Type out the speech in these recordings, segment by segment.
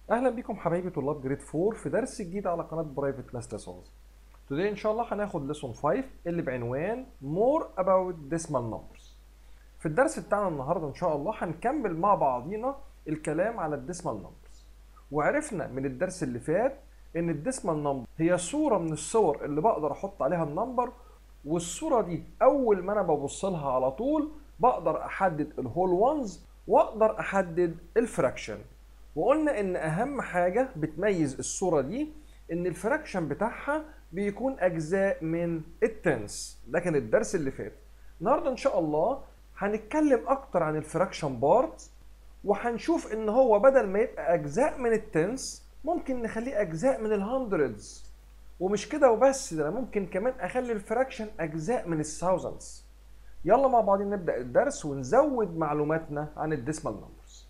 اهلا بيكم حبايبي طلاب جريد 4 في درس جديد على قناه برايفت ماس ليسونز توداي ان شاء الله هناخد ليسون 5 اللي بعنوان more about decimal numbers في الدرس بتاعنا النهارده ان شاء الله هنكمل مع بعضينا الكلام على الديسمال نمبرز وعرفنا من الدرس اللي فات ان الديسمال نمبر هي صوره من الصور اللي بقدر احط عليها النمبر والصوره دي اول ما انا ببص لها على طول بقدر احدد الهول وانز واقدر احدد الفراكشن وقلنا ان اهم حاجه بتميز الصوره دي ان الفراكشن بتاعها بيكون اجزاء من التنس ده كان الدرس اللي فات النهارده ان شاء الله هنتكلم اكتر عن الفراكشن بارت وهنشوف ان هو بدل ما يبقى اجزاء من التنس ممكن نخليه اجزاء من الهندردز ومش كده وبس ده انا ممكن كمان اخلي الفراكشن اجزاء من الثاوزندز يلا مع بعضين نبدا الدرس ونزود معلوماتنا عن الديسمال نمبرز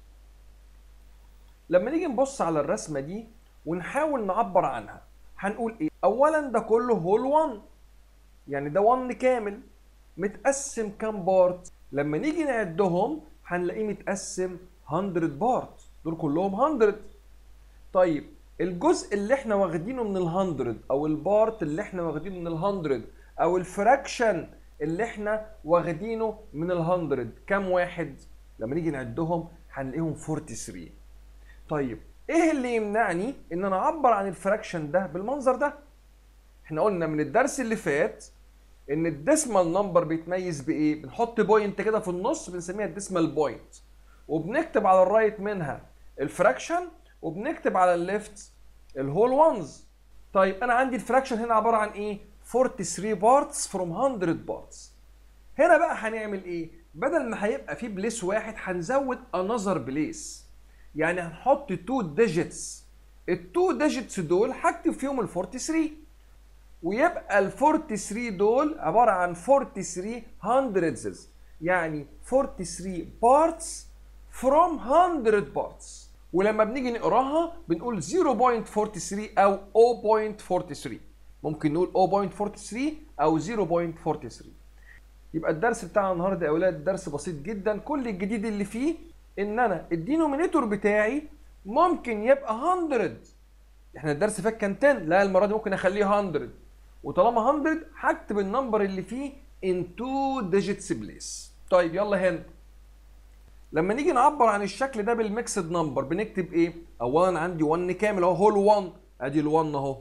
لما نيجي نبص على الرسمه دي ونحاول نعبر عنها هنقول ايه اولا ده كله هول 1 يعني ده 1 كامل متقسم كام بارت لما نيجي نعدهم هنلاقيه متقسم 100 بارت دول كلهم 100 طيب الجزء اللي احنا واخدينه من ال100 او البارت اللي احنا واخدينه من ال100 او الفراكشن اللي احنا واخدينه من ال100 كام واحد لما نيجي نعدهم هنلاقيهم 43 طيب ايه اللي يمنعني ان انا اعبر عن الفراكشن ده بالمنظر ده احنا قلنا من الدرس اللي فات ان الديسمال نمبر بيتميز بايه بنحط بوينت كده في النص بنسميها الديسمال بوينت وبنكتب على الرايت منها الفراكشن وبنكتب على الليفت الهول وانز طيب انا عندي الفراكشن هنا عباره عن ايه 43 بارتس فروم 100 بارتس هنا بقى هنعمل ايه بدل ما هيبقى في بليس واحد هنزود انذر بليس يعني هنحط 2 ديجيتس ال 2 ديجيتس دول هكتب فيهم ال 43 ويبقى ال 43 دول عباره عن 43 هندردز يعني 43 بارتس فروم 100 بارتس ولما بنيجي نقراها بنقول 0.43 او 0.43 ممكن نقول 0.43 او 0.43 يبقى الدرس بتاعنا النهارده يا اولاد درس بسيط جدا كل الجديد اللي فيه ان انا الدينومينيتور بتاعي ممكن يبقى 100 احنا الدرس فات كان 10 لا المره دي ممكن اخليه 100 وطالما 100 هكتب النمبر اللي فيه in 2 digits place طيب يلا هنا لما نيجي نعبر عن الشكل ده بالميكسد نمبر بنكتب ايه اولا عندي 1 كامل اهو هول 1 ادي ال1 اهو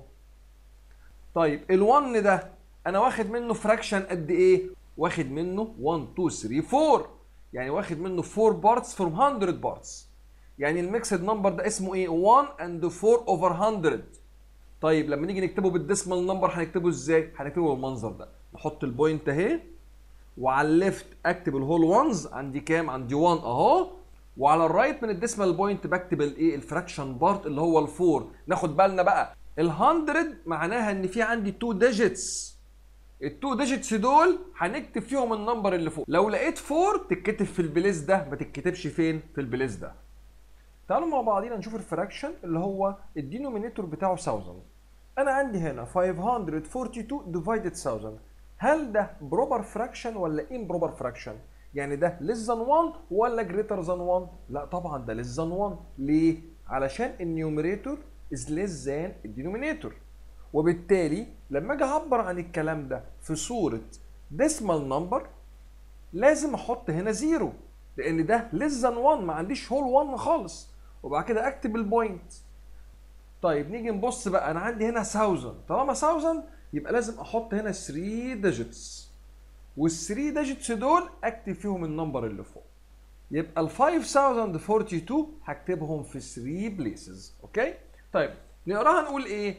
طيب ال1 ده انا واخد منه فراكشن قد ايه واخد منه 1 2 3 4 يعني واخد منه 4 بارتس فروم 100 بارتس يعني الميكسد نمبر ده اسمه ايه 1 اند 4 اوفر 100 طيب لما نيجي نكتبه بالديسمال نمبر هنكتبه ازاي هنكتبه بالمنظر ده نحط البوينت اهي وعلى الليفت اكتب الهول وانز عندي كام عندي 1 اهو وعلى الرايت من الديسمال بوينت بكتب الايه الفراكشن بارت اللي هو ال4 ناخد بالنا بقى ال100 معناها ان في عندي 2 ديجيتس ال2 ديجيتس دول هنكتب فيهم النمبر اللي فوق لو لقيت 4 تتكتب في البليس ده ما تتكتبش فين في البليس ده تعالوا مع بعضينا نشوف الفراكشن اللي هو الدينومينيتور بتاعه 1000 انا عندي هنا 542 ديفايدد 1000 هل ده بروبر فراكشن ولا امبروبر فراكشن يعني ده less than 1 ولا greater than 1 لا طبعا ده less than 1 ليه علشان النيوميريتور is less than الدينومينيتور وبالتالي لما اجي اعبر عن الكلام ده في صوره decimal number لازم احط هنا زيرو لان ده less than 1 ما عنديش هول 1 خالص وبعد كده اكتب البوينت طيب نيجي نبص بقى انا عندي هنا 1000 طالما 1000 يبقى لازم احط هنا 3 ديجيتس وال 3 ديجيتس دول اكتب فيهم النمبر اللي فوق يبقى ال 5042 هكتبهم في 3 بليسز اوكي طيب نقراها نقول ايه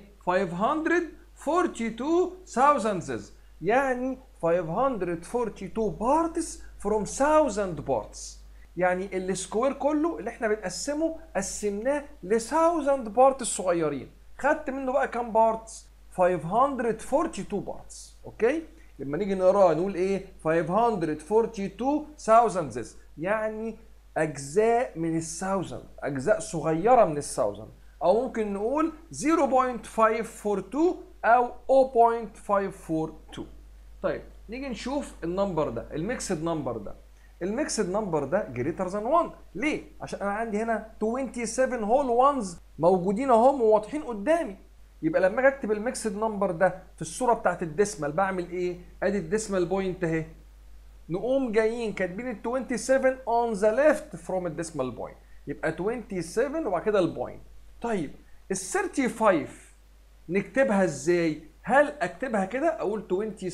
542 thousands يعني 542 بارتس فروم 1000 بارتس يعني السكوير كله اللي احنا بنقسمه قسمناه ل 1000 بارتس صغيرين خدت منه بقى كام بارتس 542 بارتس اوكي لما نيجي نقراه نقول ايه 542 thousands يعني اجزاء من الثاوزند اجزاء صغيره من الثاوزند او ممكن نقول 0.542 او 0.542 طيب نيجي نشوف النمبر ده الميكسد نمبر ده الميكسد نمبر ده جريتر ذان 1 ليه عشان انا عندي هنا 27 هول وانز موجودين اهم وواضحين قدامي يبقى لما اجي اكتب الميكسد نمبر ده في الصوره بتاعت الديسمال بعمل ايه ادي الديسمال بوينت اهي نقوم جايين كاتبين ال 27 on the left from الديسمال بوينت يبقى 27 وبعد كده البوينت طيب ال 35 نكتبها ازاي هل اكتبها كده اقول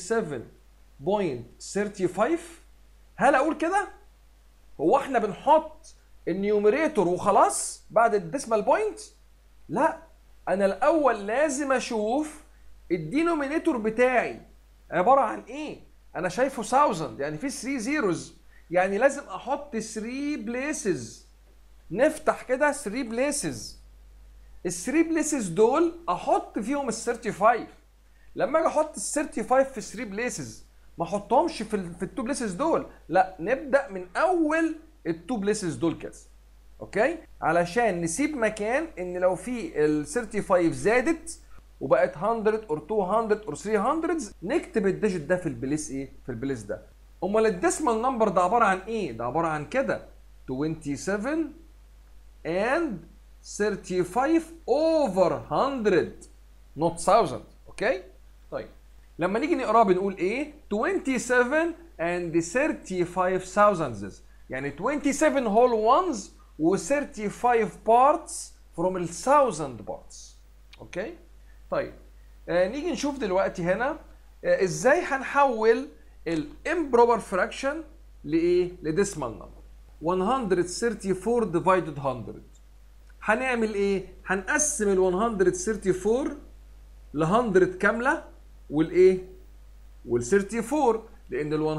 27.35 هل اقول كده هو احنا بنحط النيوميريتور وخلاص بعد الديسمال بوينت لا انا الاول لازم اشوف الدينومينيتور بتاعي عباره عن ايه انا شايفه 1000 يعني في 3 زيروز يعني لازم احط 3 بليسز نفتح كده 3 بليسز ال 3 بليسز دول احط فيهم ال 35 لما اجي احط ال 35 في 3 بليسز ما احطهمش في ال في التو بليسز دول لا نبدا من اول التو بليسز دول كده اوكي علشان نسيب مكان ان لو في ال 35 زادت وبقت 100 اور 200 اور 300 نكتب الديجيت ده في البليس ايه في البليس ده امال الديسمال نمبر ده عباره عن ايه ده عباره عن كده 27 and 35 over 100 not 1000 اوكي طيب لما نيجي نقراه بنقول ايه 27 and 35 thousands يعني 27 whole ones و 35 parts from ال 1000 parts اوكي طيب آه نيجي نشوف دلوقتي هنا آه ازاي هنحول الامبروبر فراكشن لايه لديسمال نمبر 134 divided 100 هنعمل ايه هنقسم ال 134 ل 100 كامله والايه وال 34 لان ال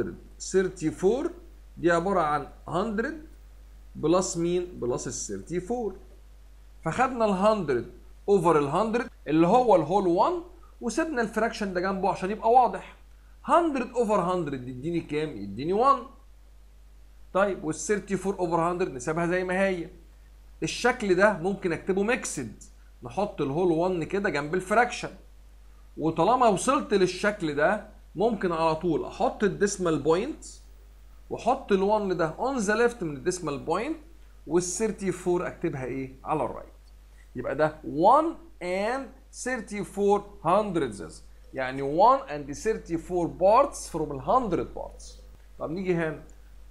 134 دي عباره عن 100 بلس مين بلس ال 34 فخدنا ال 100 اوفر ال 100 اللي هو الهول 1 وسيبنا الفراكشن ده جنبه عشان يبقى واضح 100 اوفر 100 يديني كام يديني 1 طيب وال 34 اوفر 100 نسيبها زي ما هي الشكل ده ممكن اكتبه ميكسد نحط الهول 1 كده جنب الفراكشن وطالما وصلت للشكل ده ممكن على طول احط الديسمال بوينت واحط ال1 ده اون ذا ليفت من الديسمال بوينت وال 34 اكتبها ايه على الرايت يبقى ده 1 and 34 hundredths يعني 1 and 34 parts from ال 100 parts طب نيجي هنا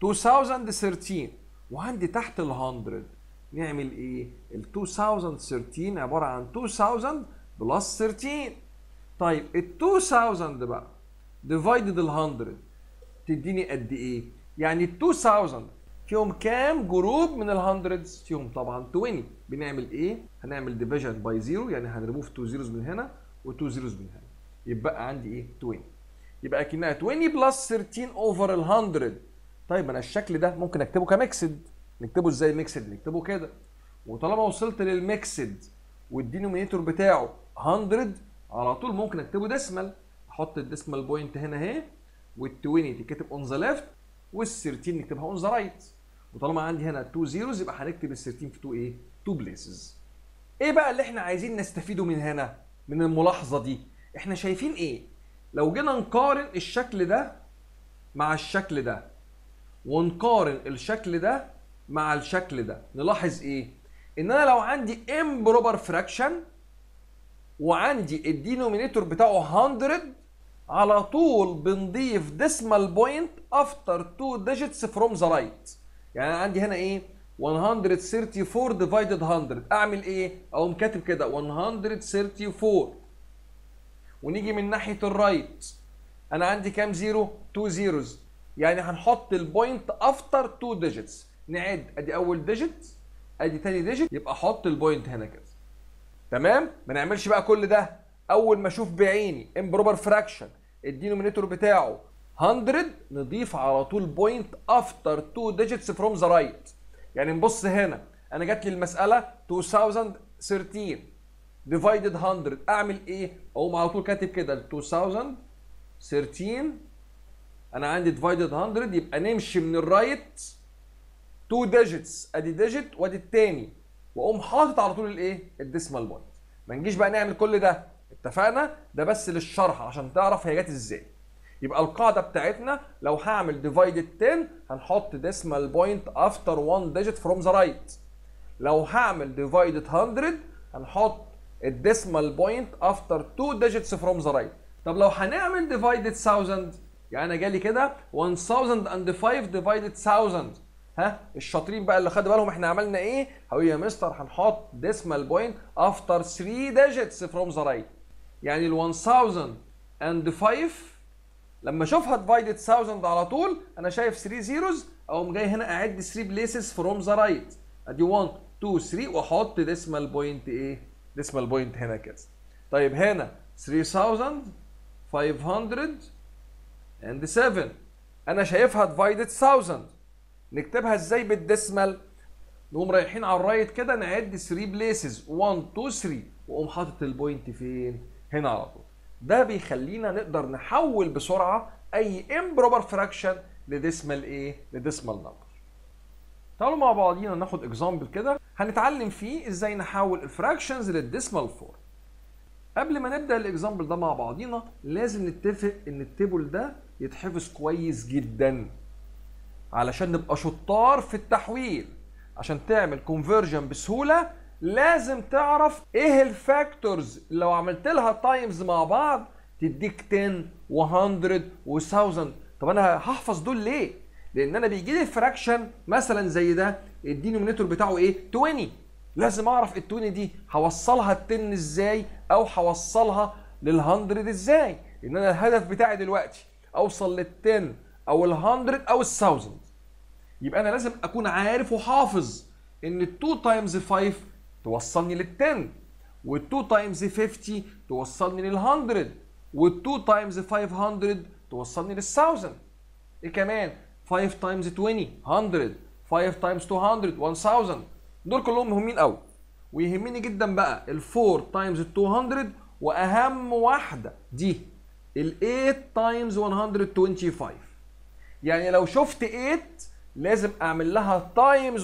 2013 وعندي تحت ال 100 نعمل ايه؟ ال 2013 عباره عن 2000 بلس 13 طيب ال 2000 بقى ديفايدد ال 100 تديني قد ايه؟ يعني ال 2000 فيهم كام جروب من ال 100 فيهم طبعا 20 بنعمل ايه؟ هنعمل ديفيجن باي زيرو يعني هنريموف 2 زيروز من هنا و2 زيروز من هنا يبقى عندي ايه؟ 20 يبقى اكنها 20 بلس 13 اوفر ال 100 طيب انا الشكل ده ممكن اكتبه كميكسد نكتبه ازاي ميكسد نكتبه كده وطالما وصلت للميكسد والدينومينيتور بتاعه 100 على طول ممكن اكتبه ديسمال احط الديسمال بوينت هنا اهي وال20 تتكتب اون ذا ليفت وال13 نكتبها اون ذا رايت وطالما عندي هنا 2 زيروز يبقى هنكتب ال13 في 2 ايه 2 بليسز ايه بقى اللي احنا عايزين نستفيده من هنا من الملاحظه دي احنا شايفين ايه لو جينا نقارن الشكل ده مع الشكل ده ونقارن الشكل ده مع الشكل ده نلاحظ ايه ان انا لو عندي امبروبر فراكشن وعندي الدينومينيتور بتاعه 100 على طول بنضيف ديسمال بوينت افتر 2 ديجيتس فروم ذا رايت يعني انا عندي هنا ايه 134 ديفايدد 100 اعمل ايه اقوم كاتب كده 134 ونيجي من ناحيه الرايت انا عندي كام زيرو 2 زيروز يعني هنحط البوينت افتر 2 ديجيتس نعد ادي اول ديجيت ادي تاني ديجيت يبقى احط البوينت هنا كده تمام ما نعملش بقى كل ده اول ما اشوف بعيني امبروبر فراكشن الدينومينيتور بتاعه 100 نضيف على طول بوينت افتر 2 ديجيتس فروم ذا رايت يعني نبص هنا انا جات لي المساله 2013 ديفايدد 100 اعمل ايه اقوم على طول كاتب كده 2013 انا عندي ديفايدد 100 يبقى نمشي من الرايت 2 ديجيتس ادي ديجيت وادي التاني واقوم حاطط على طول الايه الديسمال بوينت ما نجيش بقى نعمل كل ده اتفقنا ده بس للشرح عشان تعرف هي جت ازاي يبقى القاعده بتاعتنا لو هعمل ديفايدد 10 هنحط ديسمال بوينت افتر 1 ديجيت فروم ذا رايت لو هعمل ديفايدد 100 هنحط الديسمال بوينت افتر 2 ديجيتس فروم ذا رايت طب لو هنعمل ديفايدد 1000 يعني انا جالي كده 1005 ديفايدد 1000 ها الشاطرين بقى اللي خدوا بالهم احنا عملنا ايه هقول يا مستر هنحط ديسمال بوينت افتر 3 ديجيتس فروم ذا رايت يعني ال 1005 لما اشوفها ديفايدد 1000 على طول انا شايف 3 زيروز اقوم جاي هنا اعد 3 بليسز فروم ذا رايت ادي 1 2 3 واحط ديسمال بوينت ايه ديسمال بوينت هنا كده طيب هنا 3507 انا شايفها ديفايدد 1000 نكتبها ازاي بالديسمال نقوم رايحين على الرايت كده نعد 3 بليسز 1 2 3 واقوم حاطط البوينت فين هنا على طول ده بيخلينا نقدر نحول بسرعه اي امبروبر فراكشن لديسمال ايه لديسمال نمبر تعالوا مع بعضينا ناخد اكزامبل كده هنتعلم فيه ازاي نحول الفراكشنز للديسمال فورم قبل ما نبدا الاكزامبل ده مع بعضينا لازم نتفق ان التيبل ده يتحفظ كويس جدا علشان نبقى شطار في التحويل عشان تعمل كونفرجن بسهوله لازم تعرف ايه الفاكتورز اللي لو عملت لها تايمز مع بعض تديك 10 و100 و1000 طب انا هحفظ دول ليه لان انا بيجي لي الفراكشن مثلا زي ده الدينومينيتور بتاعه ايه 20 لازم اعرف ال 20 دي هوصلها ال 10 ازاي او هوصلها لل 100 ازاي لان انا الهدف بتاعي دلوقتي اوصل لل 10 او ال 100 او ال 1000 يبقى انا لازم اكون عارف وحافظ ان ال 2 تايمز 5 توصلني لل 10 وال 2 تايمز 50 توصلني لل 100 وال 2 تايمز 500 توصلني لل 1000 ايه كمان 5 تايمز 20 100 5 تايمز 200 1000 دول كلهم مهمين قوي ويهمني جدا بقى ال 4 تايمز 200 واهم واحده دي ال 8 تايمز 125 يعني لو شفت 8 لازم اعمل لها تايمز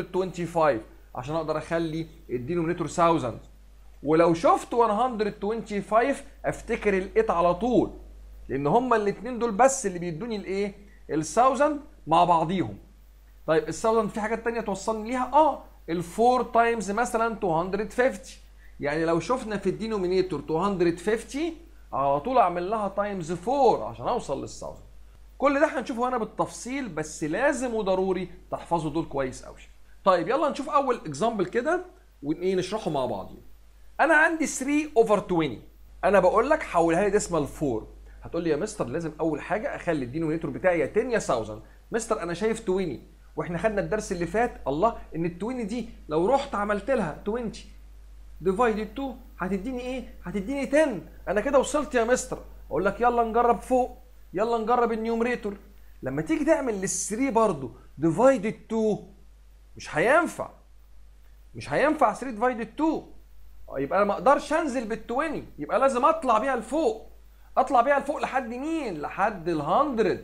125 عشان اقدر اخلي الدينومينيتور 1000 ولو شفت 125 افتكر ال 8 على طول لان هما الاثنين دول بس اللي بيدوني الايه ال 1000 مع بعضيهم طيب ال 1000 في حاجات تانية توصلني ليها اه ال 4 تايمز مثلا 250 يعني لو شفنا في الدينومينيتور 250 على طول اعمل لها تايمز 4 عشان اوصل لل 1000 كل ده هنشوفه هنا بالتفصيل بس لازم وضروري تحفظوا دول كويس قوي طيب يلا نشوف اول اكزامبل كده وايه نشرحه مع بعض انا عندي 3 اوفر 20 انا بقول لك حولها لي ديسمال 4 هتقول لي يا مستر لازم اول حاجه اخلي الدينومينيتور بتاعي يا 10 يا 1000 مستر انا شايف 20 واحنا خدنا الدرس اللي فات الله ان ال 20 دي لو رحت عملت لها 20 ديفايدد 2 هتديني ايه؟ هتديني 10 انا كده وصلت يا مستر اقول لك يلا نجرب فوق يلا نجرب النيومريتور لما تيجي تعمل لل 3 برضه ديفايدد 2 مش هينفع مش هينفع 3 ديفايدد 2 يبقى انا ما اقدرش انزل بال 20 يبقى لازم اطلع بيها لفوق اطلع بيها لفوق لحد مين؟ لحد ال 100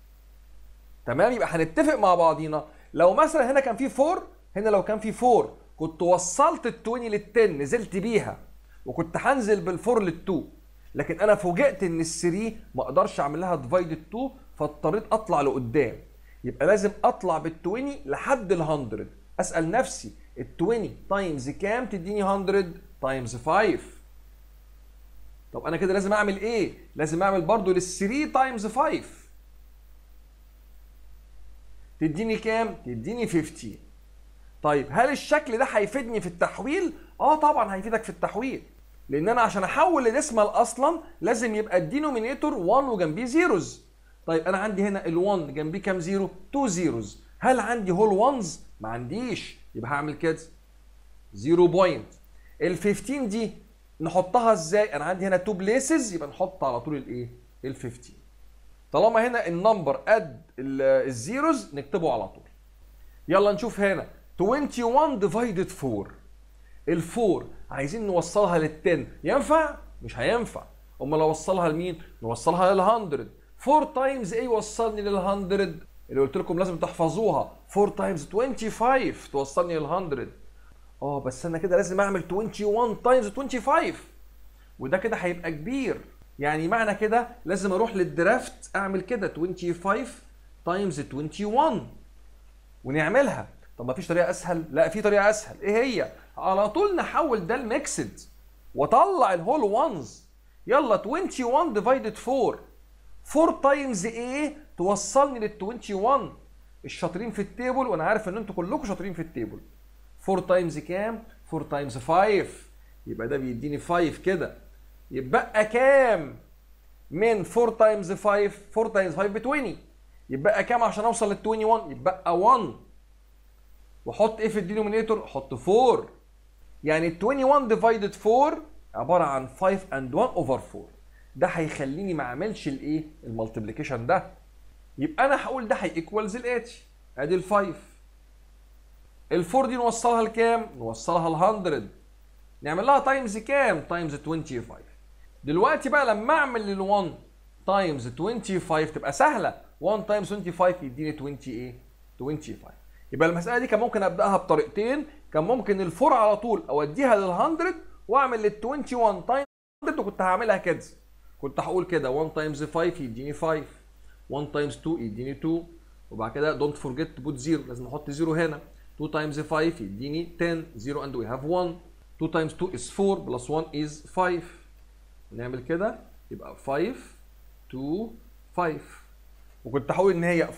تمام يبقى هنتفق مع بعضينا لو مثلا هنا كان في 4 هنا لو كان في 4 كنت وصلت ال 20 لل 10 نزلت بيها وكنت هنزل بالفور لل 2 لكن انا فوجئت ان ال 3 ما اقدرش اعمل لها ديفايدد 2 فاضطريت اطلع لقدام يبقى لازم اطلع بال 20 لحد ال 100 اسال نفسي ال 20 تايمز كام تديني 100 تايمز 5 طب انا كده لازم اعمل ايه لازم اعمل برضو لل 3 تايمز 5 تديني كام تديني 15 طيب هل الشكل ده هيفيدني في التحويل اه طبعا هيفيدك في التحويل لان انا عشان احول لديسمال اصلا لازم يبقى الدينومينيتور 1 وجنبيه زيروز طيب انا عندي هنا ال1 جنبيه كام زيرو 2 زيروز هل عندي هول وانز ما عنديش يبقى هعمل كده 0 بوينت ال 15 دي نحطها ازاي انا عندي هنا 2 بليسز يبقى نحط على طول الايه ال 15 طالما هنا النمبر قد الزيروز نكتبه على طول يلا نشوف هنا 21 ديفايدد 4 ال 4 عايزين نوصلها لل 10 ينفع؟ مش هينفع امال اوصلها لمين؟ نوصلها لل 100 4 تايمز ايه يوصلني لل 100 اللي قلت لكم لازم تحفظوها 4 تايمز 25 توصلني لل 100 اه بس انا كده لازم اعمل 21 تايمز 25 وده كده هيبقى كبير يعني معنى كده لازم اروح للدرافت اعمل كده 25 تايمز 21 ونعملها طب ما فيش طريقه اسهل لا في طريقه اسهل ايه هي على طول نحول ده الميكسد واطلع الهول وانز يلا 21 ديفايدد 4 4 تايمز ايه توصلني لل 21 الشاطرين في التيبل وانا عارف ان انتوا كلكم شاطرين في التيبل 4 تايمز كام 4 تايمز 5 يبقى ده بيديني 5 كده يبقى كام من 4 تايمز 5 4 تايمز 5 ب 20 يبقى كام عشان اوصل لل 21 يبقى 1 واحط ايه في الدينومينيتور احط 4 يعني 21 ديفايدد 4 عباره عن 5 اند 1 اوفر 4 ده هيخليني ما اعملش الايه المالتيبليكيشن ده يبقى انا هقول ده هيكوالز الاتي ادي ال 5 ال 4 دي نوصلها لكام نوصلها ل 100 نعمل لها تايمز كام تايمز 25 دلوقتي بقى لما اعمل لل 1 تايمز 25 تبقى سهله 1 تايمز 25 يديني 20 ايه 25 يبقى المساله دي كان ممكن ابداها بطريقتين كان ممكن الفور على طول اوديها لل 100 واعمل لل 21 تايمز 100 وكنت هعملها كده كنت هقول كده 1 تايمز 5 يديني 5 1 تايمز 2 يديني 2 وبعد كده دونت فورجيت تو بوت 0 لازم احط 0 هنا 2 تايمز 5 يديني 10 0 اند وي هاف 1 2 تايمز 2 is 4 بلس 1 is 5 نعمل كده يبقى 5 2 5 وكنت هقول ان هي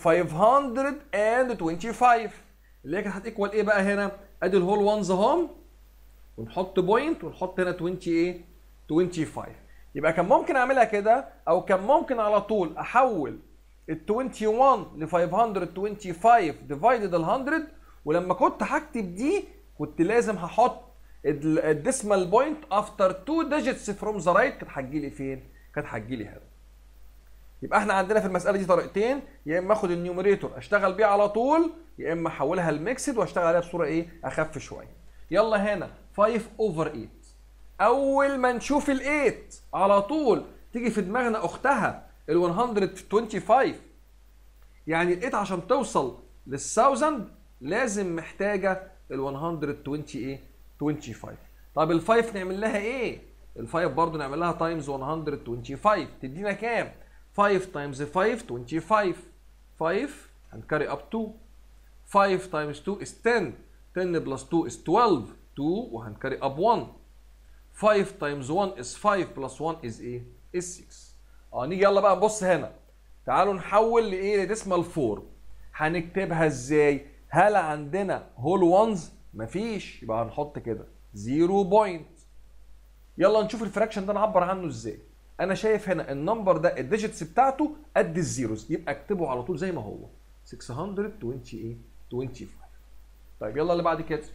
525 اللي هي كانت هتيكوال ايه بقى هنا؟ ادي الهول وانز اهم ونحط بوينت ونحط هنا 20 ايه؟ 25 يبقى كان ممكن اعملها كده او كان ممكن على طول احول ال 21 ل 525 ديفايدد ال 100 ولما كنت هكتب دي كنت لازم هحط الديسمال بوينت افتر 2 ديجيتس فروم ذا رايت كانت هتجي لي فين؟ كانت هتجي لي هنا. يبقى احنا عندنا في المساله دي طريقتين يا اما اخد النيوميريتور اشتغل بيه على طول يا اما احولها لميكسد واشتغل عليها بصوره ايه؟ اخف شويه. يلا هنا 5 اوفر 8 اول ما نشوف ال 8 على طول تيجي في دماغنا اختها ال 125 يعني ال 8 عشان توصل لل 1000 لازم محتاجه ال 120 ايه 25 طب ال 5 نعمل لها ايه ال 5 برضه نعمل لها تايمز 125 تدينا كام 5 تايمز 5 25 5 هنكاري اب 2 5 تايمز 2 is 10 10 بلس 2 is 12 2 وهنكاري اب 1 5 تايمز 1 is 5 بلس 1 is ايه is 6 اه نيجي يلا بقى نبص هنا تعالوا نحول لايه لديسمال 4 هنكتبها ازاي هل عندنا هول وانز مفيش يبقى هنحط كده 0 بوينت يلا نشوف الفراكشن ده نعبر عنه ازاي انا شايف هنا النمبر ده الديجيتس بتاعته قد الزيروز يبقى اكتبه على طول زي ما هو 620 ايه 25 طيب يلا اللي بعد كده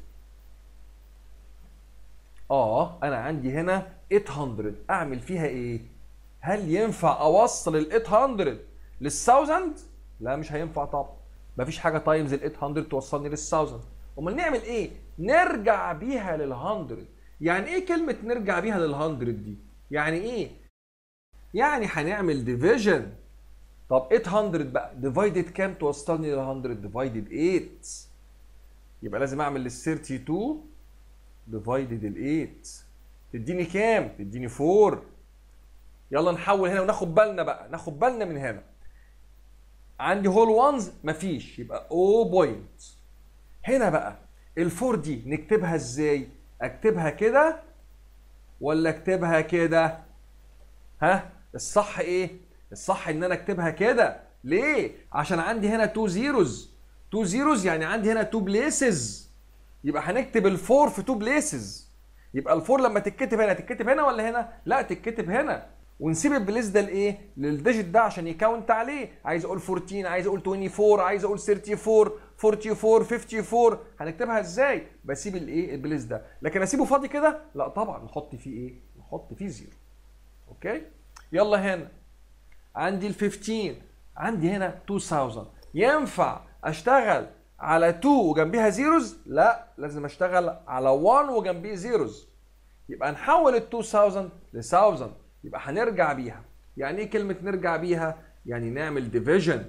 اه انا عندي هنا 800 اعمل فيها ايه هل ينفع اوصل ال 800 لل 1000 لا مش هينفع طبعا مفيش حاجه تايمز ال 800 توصلني لل 1000 امال نعمل ايه نرجع بيها لل 100 يعني ايه كلمه نرجع بيها لل 100 دي يعني ايه يعني هنعمل ديفيجن طب 800 بقى ديفايدد كام توصلني لل 100 ديفايدد 8 يبقى لازم اعمل لل 32 ديفايدد ال 8 تديني كام تديني 4 يلا نحول هنا وناخد بالنا بقى ناخد بالنا من هنا عندي هول وانز مفيش يبقى او بوينت هنا بقى الفور دي نكتبها ازاي اكتبها كده ولا اكتبها كده ها الصح ايه الصح ان انا اكتبها كده ليه عشان عندي هنا تو زيروز تو زيروز يعني عندي هنا تو بليسز يبقى هنكتب الفور في تو بليسز يبقى الفور لما تتكتب هنا تتكتب هنا ولا هنا لا تتكتب هنا ونسيب البليس ده لايه للديجيت ده عشان يكاونت عليه عايز اقول 14 عايز اقول 24 عايز اقول 34 44 54 هنكتبها ازاي بسيب الايه البليس ده لكن اسيبه فاضي كده لا طبعا نحط فيه ايه نحط فيه زيرو اوكي يلا هنا عندي ال 15 عندي هنا 2000 ينفع اشتغل على 2 وجنبيها زيروز لا لازم اشتغل على 1 وجنبيه زيروز يبقى نحول ال 2000 ل 1000 يبقى هنرجع بيها يعني ايه كلمه نرجع بيها يعني نعمل ديفيجن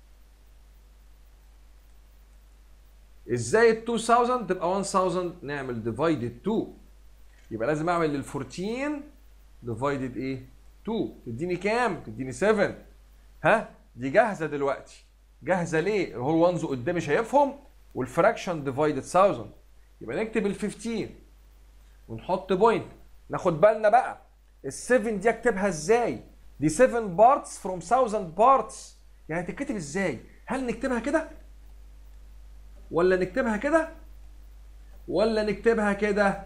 ازاي ال 2000 تبقى 1000 نعمل ديفايدد 2 يبقى لازم اعمل لل 14 ديفايدد ايه 2 تديني كام تديني 7 ها دي جاهزه دلوقتي جاهزه ليه الهول وانز قدامي شايفهم والفراكشن ديفايدد 1000 يبقى نكتب ال 15 ونحط بوينت ناخد بالنا بقى ال 7 دي اكتبها ازاي دي 7 بارتس فروم 1000 بارتس يعني تتكتب ازاي هل نكتبها كده ولا نكتبها كده ولا نكتبها كده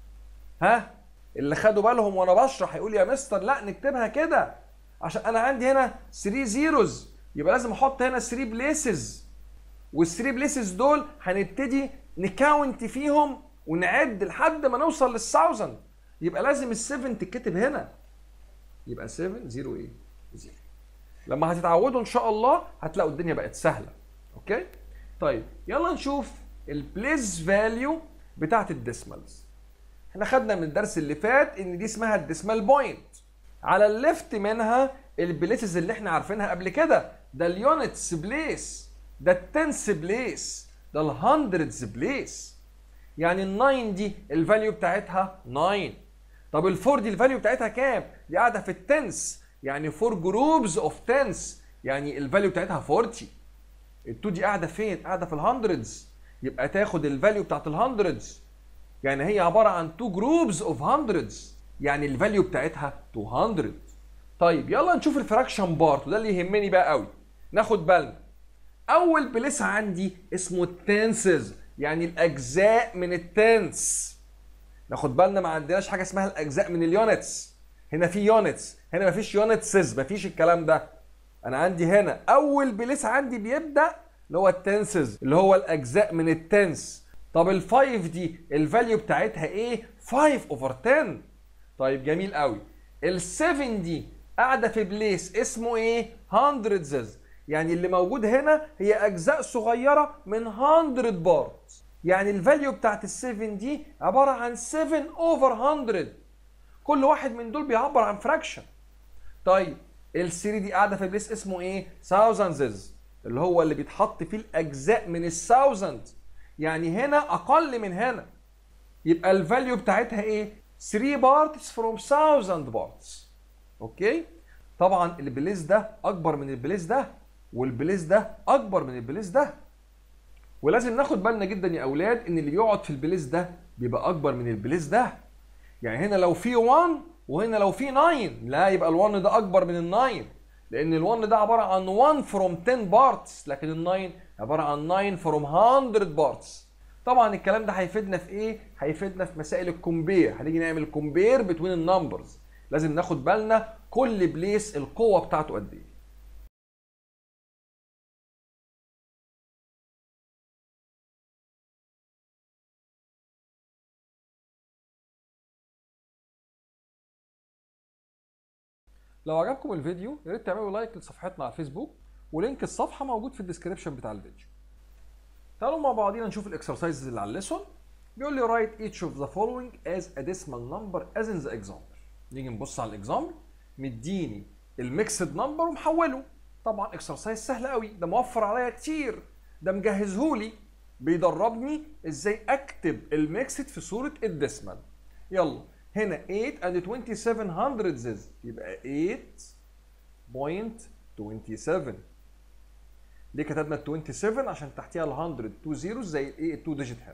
ها اللي خدوا بالهم وانا بشرح يقول يا مستر لا نكتبها كده عشان انا عندي هنا 3 زيروز يبقى لازم احط هنا 3 بليسز وال3 بليسز دول هنبتدي نكاونت فيهم ونعد لحد ما نوصل لل1000 يبقى لازم ال7 تتكتب هنا يبقى 7 0 ايه 0 لما هتتعودوا ان شاء الله هتلاقوا الدنيا بقت سهله اوكي طيب يلا نشوف البليس فاليو بتاعت الديسمالز احنا خدنا من الدرس اللي فات ان دي اسمها الديسمال بوينت على الليفت منها البليسز اللي احنا عارفينها قبل كده ده اليونتس بليس ده التنس بليس ده الهندردز بليس يعني ال9 دي الفاليو بتاعتها 9 طب الفور دي الفاليو بتاعتها كام؟ دي قاعده في التنس يعني فور جروبز اوف تنس يعني الفاليو بتاعتها 40 ال2 دي قاعده فين؟ قاعده في الهندردز يبقى تاخد الفاليو بتاعت الهندردز يعني هي عباره عن 2 جروبز اوف هندردز يعني الفاليو بتاعتها 200 طيب يلا نشوف الفراكشن بارت وده اللي يهمني بقى قوي ناخد بالنا اول بليس عندي اسمه التنسز يعني الاجزاء من التنس ناخد بالنا ما عندناش حاجه اسمها الاجزاء من اليونتس هنا في يونتس هنا ما فيش يونتسز ما فيش الكلام ده انا عندي هنا اول بليس عندي بيبدا اللي هو التنسز اللي هو الاجزاء من التنس طب الفايف دي الفاليو بتاعتها ايه 5 اوفر 10 طيب جميل قوي ال7 دي قاعده في بليس اسمه ايه هندردز يعني اللي موجود هنا هي اجزاء صغيره من 100 بارت يعني الفاليو بتاعت ال7 دي عباره عن 7 اوفر 100 كل واحد من دول بيعبر عن فراكشن طيب ال3 دي قاعده في بليس اسمه ايه thousands اللي هو اللي بيتحط فيه الاجزاء من الثاوزند يعني هنا اقل من هنا يبقى الفاليو بتاعتها ايه 3 بارتس فروم 1000 بارتس اوكي طبعا البليس ده اكبر من البليس ده والبليس ده اكبر من البليس ده ولازم ناخد بالنا جدا يا اولاد ان اللي بيقعد في البليس ده بيبقى اكبر من البليس ده يعني هنا لو في 1 وهنا لو في 9 لا يبقى ال1 ده اكبر من ال9 لان ال1 ده عباره عن 1 فروم 10 بارتس لكن ال9 عباره عن 9 فروم 100 بارتس طبعا الكلام ده هيفيدنا في ايه هيفيدنا في مسائل الكومبير هنيجي نعمل كومبير بتوين النمبرز لازم ناخد بالنا كل بليس القوه بتاعته قد ايه لو عجبكم الفيديو يا ريت تعملوا لايك لصفحتنا على الفيسبوك ولينك الصفحه موجود في الديسكربشن بتاع الفيديو تعالوا مع بعضينا نشوف الاكسرسايزز اللي على الليسون بيقول لي write each of the following as a decimal number as in the example نيجي نبص على الاكزامبل مديني الميكسد نمبر ومحوله طبعا اكسرسايز سهل قوي ده موفر عليا كتير ده مجهزهولي بيدربني ازاي اكتب الميكسد في صوره الديسمال يلا هنا 8 and 27 hundredths يبقى 8.27 ليه كتبنا ال 27 عشان تحتيها ال 100 2 زيروز زي الايه 2 ديجيت هنا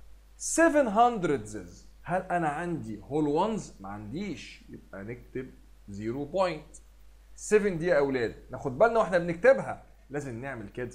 700 هل انا عندي هول وانز ما عنديش يبقى نكتب 0 بوينت 7 دي يا اولاد ناخد بالنا واحنا بنكتبها لازم نعمل كده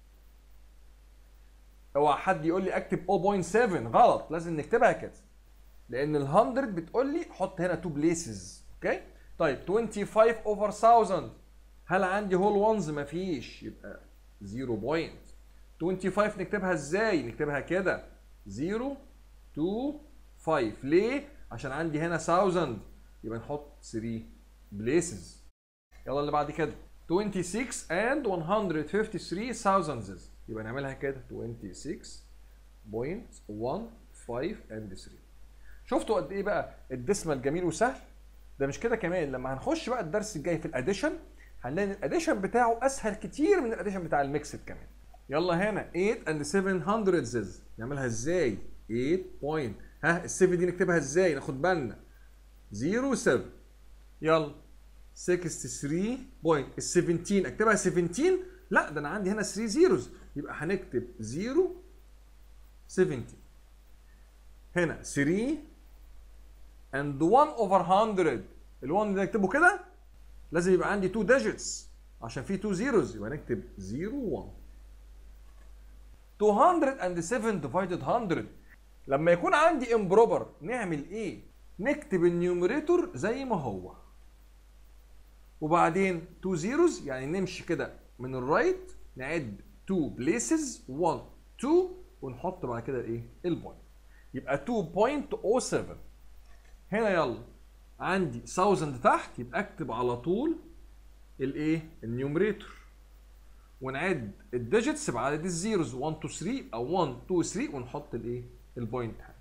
اوعى حد يقول لي اكتب 0.7 غلط لازم نكتبها كده لان ال 100 بتقول لي حط هنا 2 بليسز اوكي طيب 25 اوفر 1000 هل عندي هول وانز مفيش يبقى 0 بوينت 25 نكتبها ازاي نكتبها كده 0 2 5 ليه عشان عندي هنا 1000 يبقى نحط 3 بليسز يلا اللي بعد كده 26 and 153 thousands يبقى نعملها كده 26.15 and 3 شفتوا قد ايه بقى الديسمال جميل وسهل ده مش كده كمان لما هنخش بقى الدرس الجاي في الاديشن هنلاقي ان الاديشن بتاعه اسهل كتير من الاديشن بتاع الميكسد كمان يلا هنا 8 and 7 hundredths نعملها ازاي 8 بوينت ها ال7 دي نكتبها ازاي ناخد بالنا 0 7 يلا 63 بوينت ال 17 اكتبها 17 لا ده انا عندي هنا 3 زيروز يبقى هنكتب 0 17 هنا 3 and 1 over 100 ال 1 اللي نكتبه كده لازم يبقى عندي 2 digits عشان في 2 zeros يبقى نكتب 0 1 207 divided 100 لما يكون عندي improper نعمل ايه؟ نكتب النيوميريتور زي ما هو وبعدين 2 zeros يعني نمشي كده من الرايت نعد 2 places 1 2 ونحط بعد كده الايه؟ البوينت يبقى 2.07 هنا يلا عندي 1000 تحت يبقى اكتب على طول الايه؟ النيوميريتور ونعد الديجيتس بعدد الزيروز 1 2 3 او 1 2 3 ونحط الايه؟ البوينت هنا.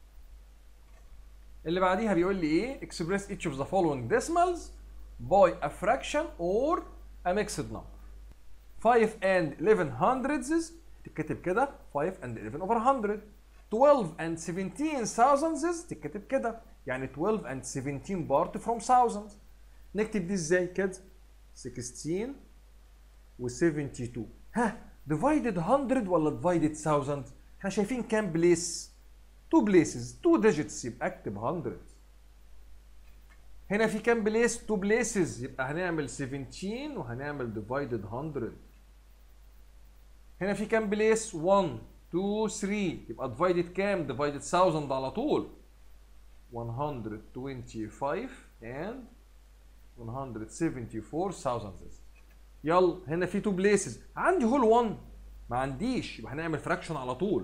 اللي بعديها بيقول لي ايه؟ express each of the following decimals by a fraction or a mixed number. 5 and 11 hundredths تتكتب كده 5 and 11 over 100. 12 and 17 thousands تتكتب كده يعني 12 and 17 part from thousands. نكتب دي ازاي كده؟ 16 و 72 ها divided 100 ولا divided 1000 احنا شايفين كام بليس 2 بليسز 2 digits يبقى اكتب 100 هنا في كام بليس 2 بليسز يبقى هنعمل 17 وهنعمل divided 100 هنا في كام بليس 1 2 3 يبقى divided كام divided 1000 على طول 125 and 174 thousands يلا هنا في تو بليسز عندي هول 1 ما عنديش يبقى هنعمل فراكشن على طول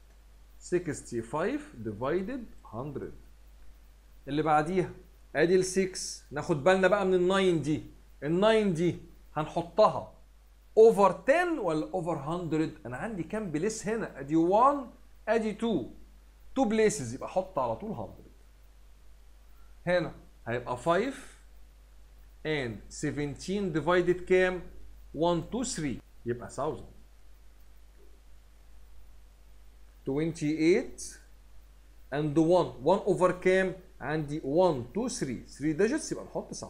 65 ديفايدد 100 اللي بعديها ادي ال 6 ناخد بالنا بقى من ال 9 دي ال 9 دي هنحطها اوفر 10 ولا اوفر 100 انا عندي كام بليس هنا ادي 1 ادي 2 2 بليسز يبقى احط على طول 100 هنا هيبقى 5 and 17 divided كام 1 2 3 يبقى 1000 28 and 1 1 over كام عندي 1 2 3 3 digits يبقى نحط 1000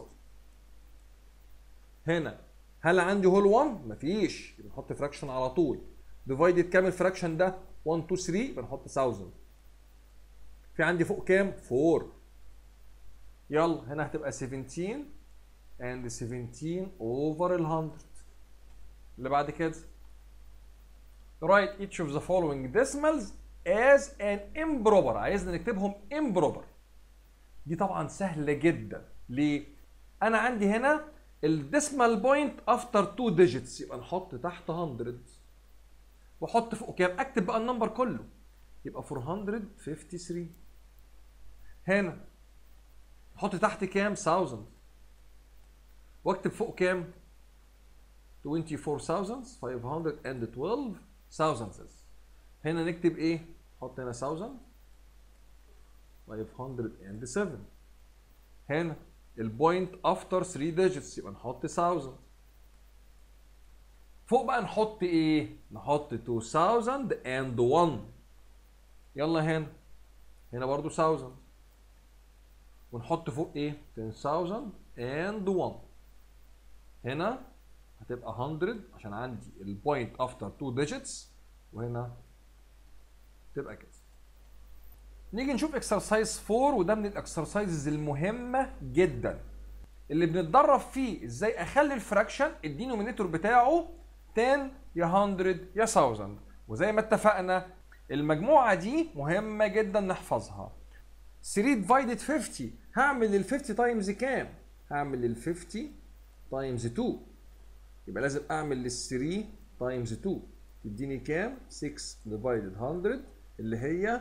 هنا هل عندي هول 1 مفيش يبقى نحط فراكشن على طول divided كام الفراكشن ده 1 2 3 يبقى نحط 1000 في عندي فوق كام 4 يلا هنا هتبقى 17 and 17 over ال 100 اللي بعد كده write each of the following decimals as an improper عايزنا نكتبهم improper دي طبعا سهله جدا ليه انا عندي هنا الديسمال بوينت افتر 2 digits يبقى نحط تحت 100 واحط فوق كام اكتب بقى النمبر كله يبقى 453 هنا احط تحت كام 1000 واكتب فوق كام 24512 thousands هنا نكتب ايه نحط هنا 1000 507 هنا البوينت افتر 3 ديجيتس يبقى نحط 1000 فوق بقى نحط ايه نحط 2000 and 1 يلا هنا هنا برضو 1000 ونحط فوق ايه 10000 and 1 هنا هتبقى 100 عشان عندي البوينت افتر 2 ديجيتس وهنا تبقى كده نيجي نشوف اكسرسايز 4 وده من الاكسرسايزز المهمه جدا اللي بنتدرب فيه ازاي اخلي الفراكشن الدينومينيتور بتاعه 10 يا 100 يا 1000 وزي ما اتفقنا المجموعه دي مهمه جدا نحفظها 3 ديفايدد 50 هعمل ال 50 تايمز كام هعمل ال 50 تايمز 2 يبقى لازم اعمل لل 3 تايمز 2 تديني كام 6 ديفايدد 100 اللي هي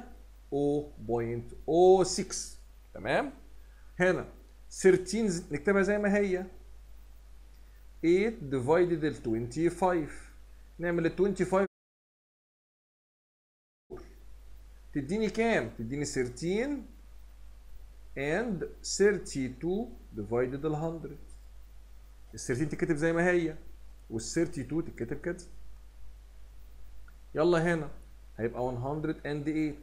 0.06 تمام هنا 13 نكتبها زي ما هي 8 ديفايدد ال 25 نعمل ال 25 تديني كام تديني 13 and 32 divided ال 100 ال 13 تتكتب زي ما هي وال 32 تتكتب كده يلا هنا هيبقى 108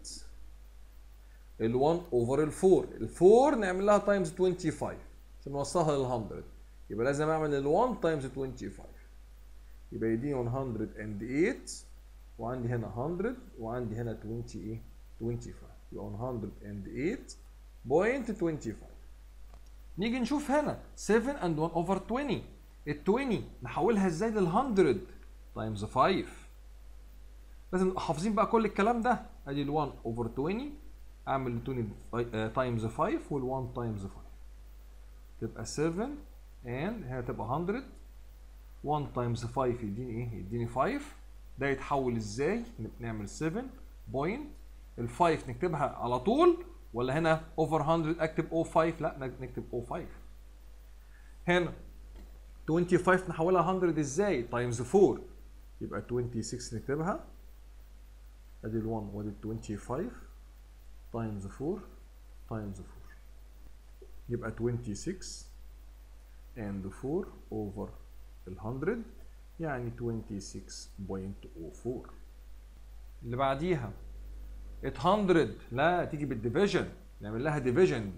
ال 1 اوفر ال 4 ال 4 نعمل لها تايمز 25 عشان نوصلها لل 100 يبقى لازم اعمل ال 1 تايمز 25 يبقى يديني 108 وعندي هنا 100 وعندي هنا 20 ايه 25 يبقى 108.25 نيجي نشوف هنا 7 and 1 over 20 ال 20 نحولها ازاي لل 100 تايمز 5 لازم نبقى حافظين بقى كل الكلام ده ادي ال 1 over 20 اعمل ال 20 تايمز 5 وال 1 تايمز 5 تبقى 7 and هنا تبقى 100 1 تايمز 5 يديني ايه؟ يديني 5 ده يتحول ازاي؟ نعمل 7 بوينت ال 5 نكتبها على طول ولا هنا اوفر 100 اكتب 05 لا نكتب 05 هنا 25 نحولها 100 ازاي؟ تايمز 4 يبقى 26 نكتبها ادي ال 1 وادي ال 25 تايمز 4 تايمز 4 يبقى 26 and 4 over ال 100 يعني 26.04 اللي بعديها 800 لا تيجي بالديفيجن نعمل لها ديفيجن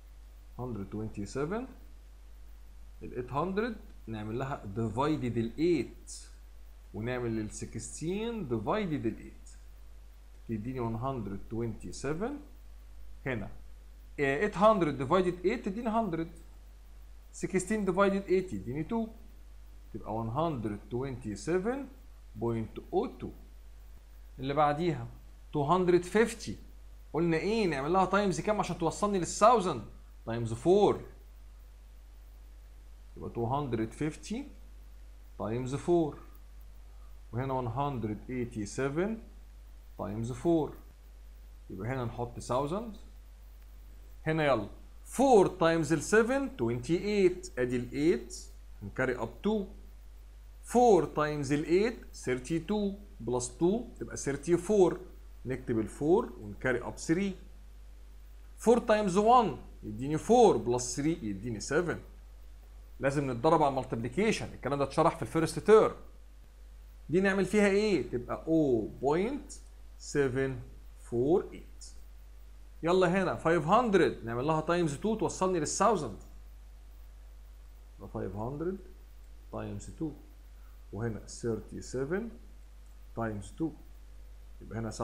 127 ال 800 نعمل لها ديفايدد ال 8 ونعمل ال 16 ديفايدد ال 8 تديني 127 هنا 800 ديفايدد 8 تديني 100 16 ديفايدد 8 يديني 2 تبقى 127.02 اللي بعديها 250 قلنا ايه نعمل لها تايمز كام عشان توصلني لل 1000 تايمز 4 يبقى 250 تايمز 4 وهنا 187 تايمز 4 يبقى هنا نحط 1000 هنا يلا 4 تايمز ال 7 28 ادي ال 8 نكاري اب 2 4 تايمز ال 8 32 بلس 2 تبقى 34 نكتب ال 4 ونكاري اب 3 4 تايمز 1 يديني 4 بلس 3 يديني 7 لازم نتدرب على المالتيبليكيشن الكلام ده اتشرح في الفيرست تيرم دي نعمل فيها ايه تبقى 0.748 يلا هنا 500 نعمل لها تايمز 2 توصلني لل 1000 يبقى 500 تايمز 2 وهنا 37 تايمز 2 يبقى هنا 1000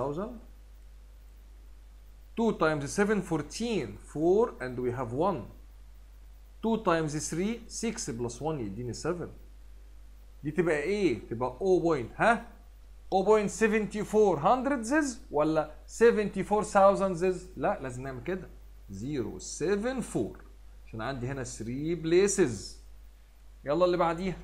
2 times 7 14 4 and we have 1 2 times 3 6 plus 1 يديني 7 دي تبقى ايه؟ تبقى 0 بوينت ها؟ 0.74 hundredths ولا 74 thousandths؟ لا لازم نعمل كده 074 عشان عندي هنا 3 بليسز يلا اللي بعديها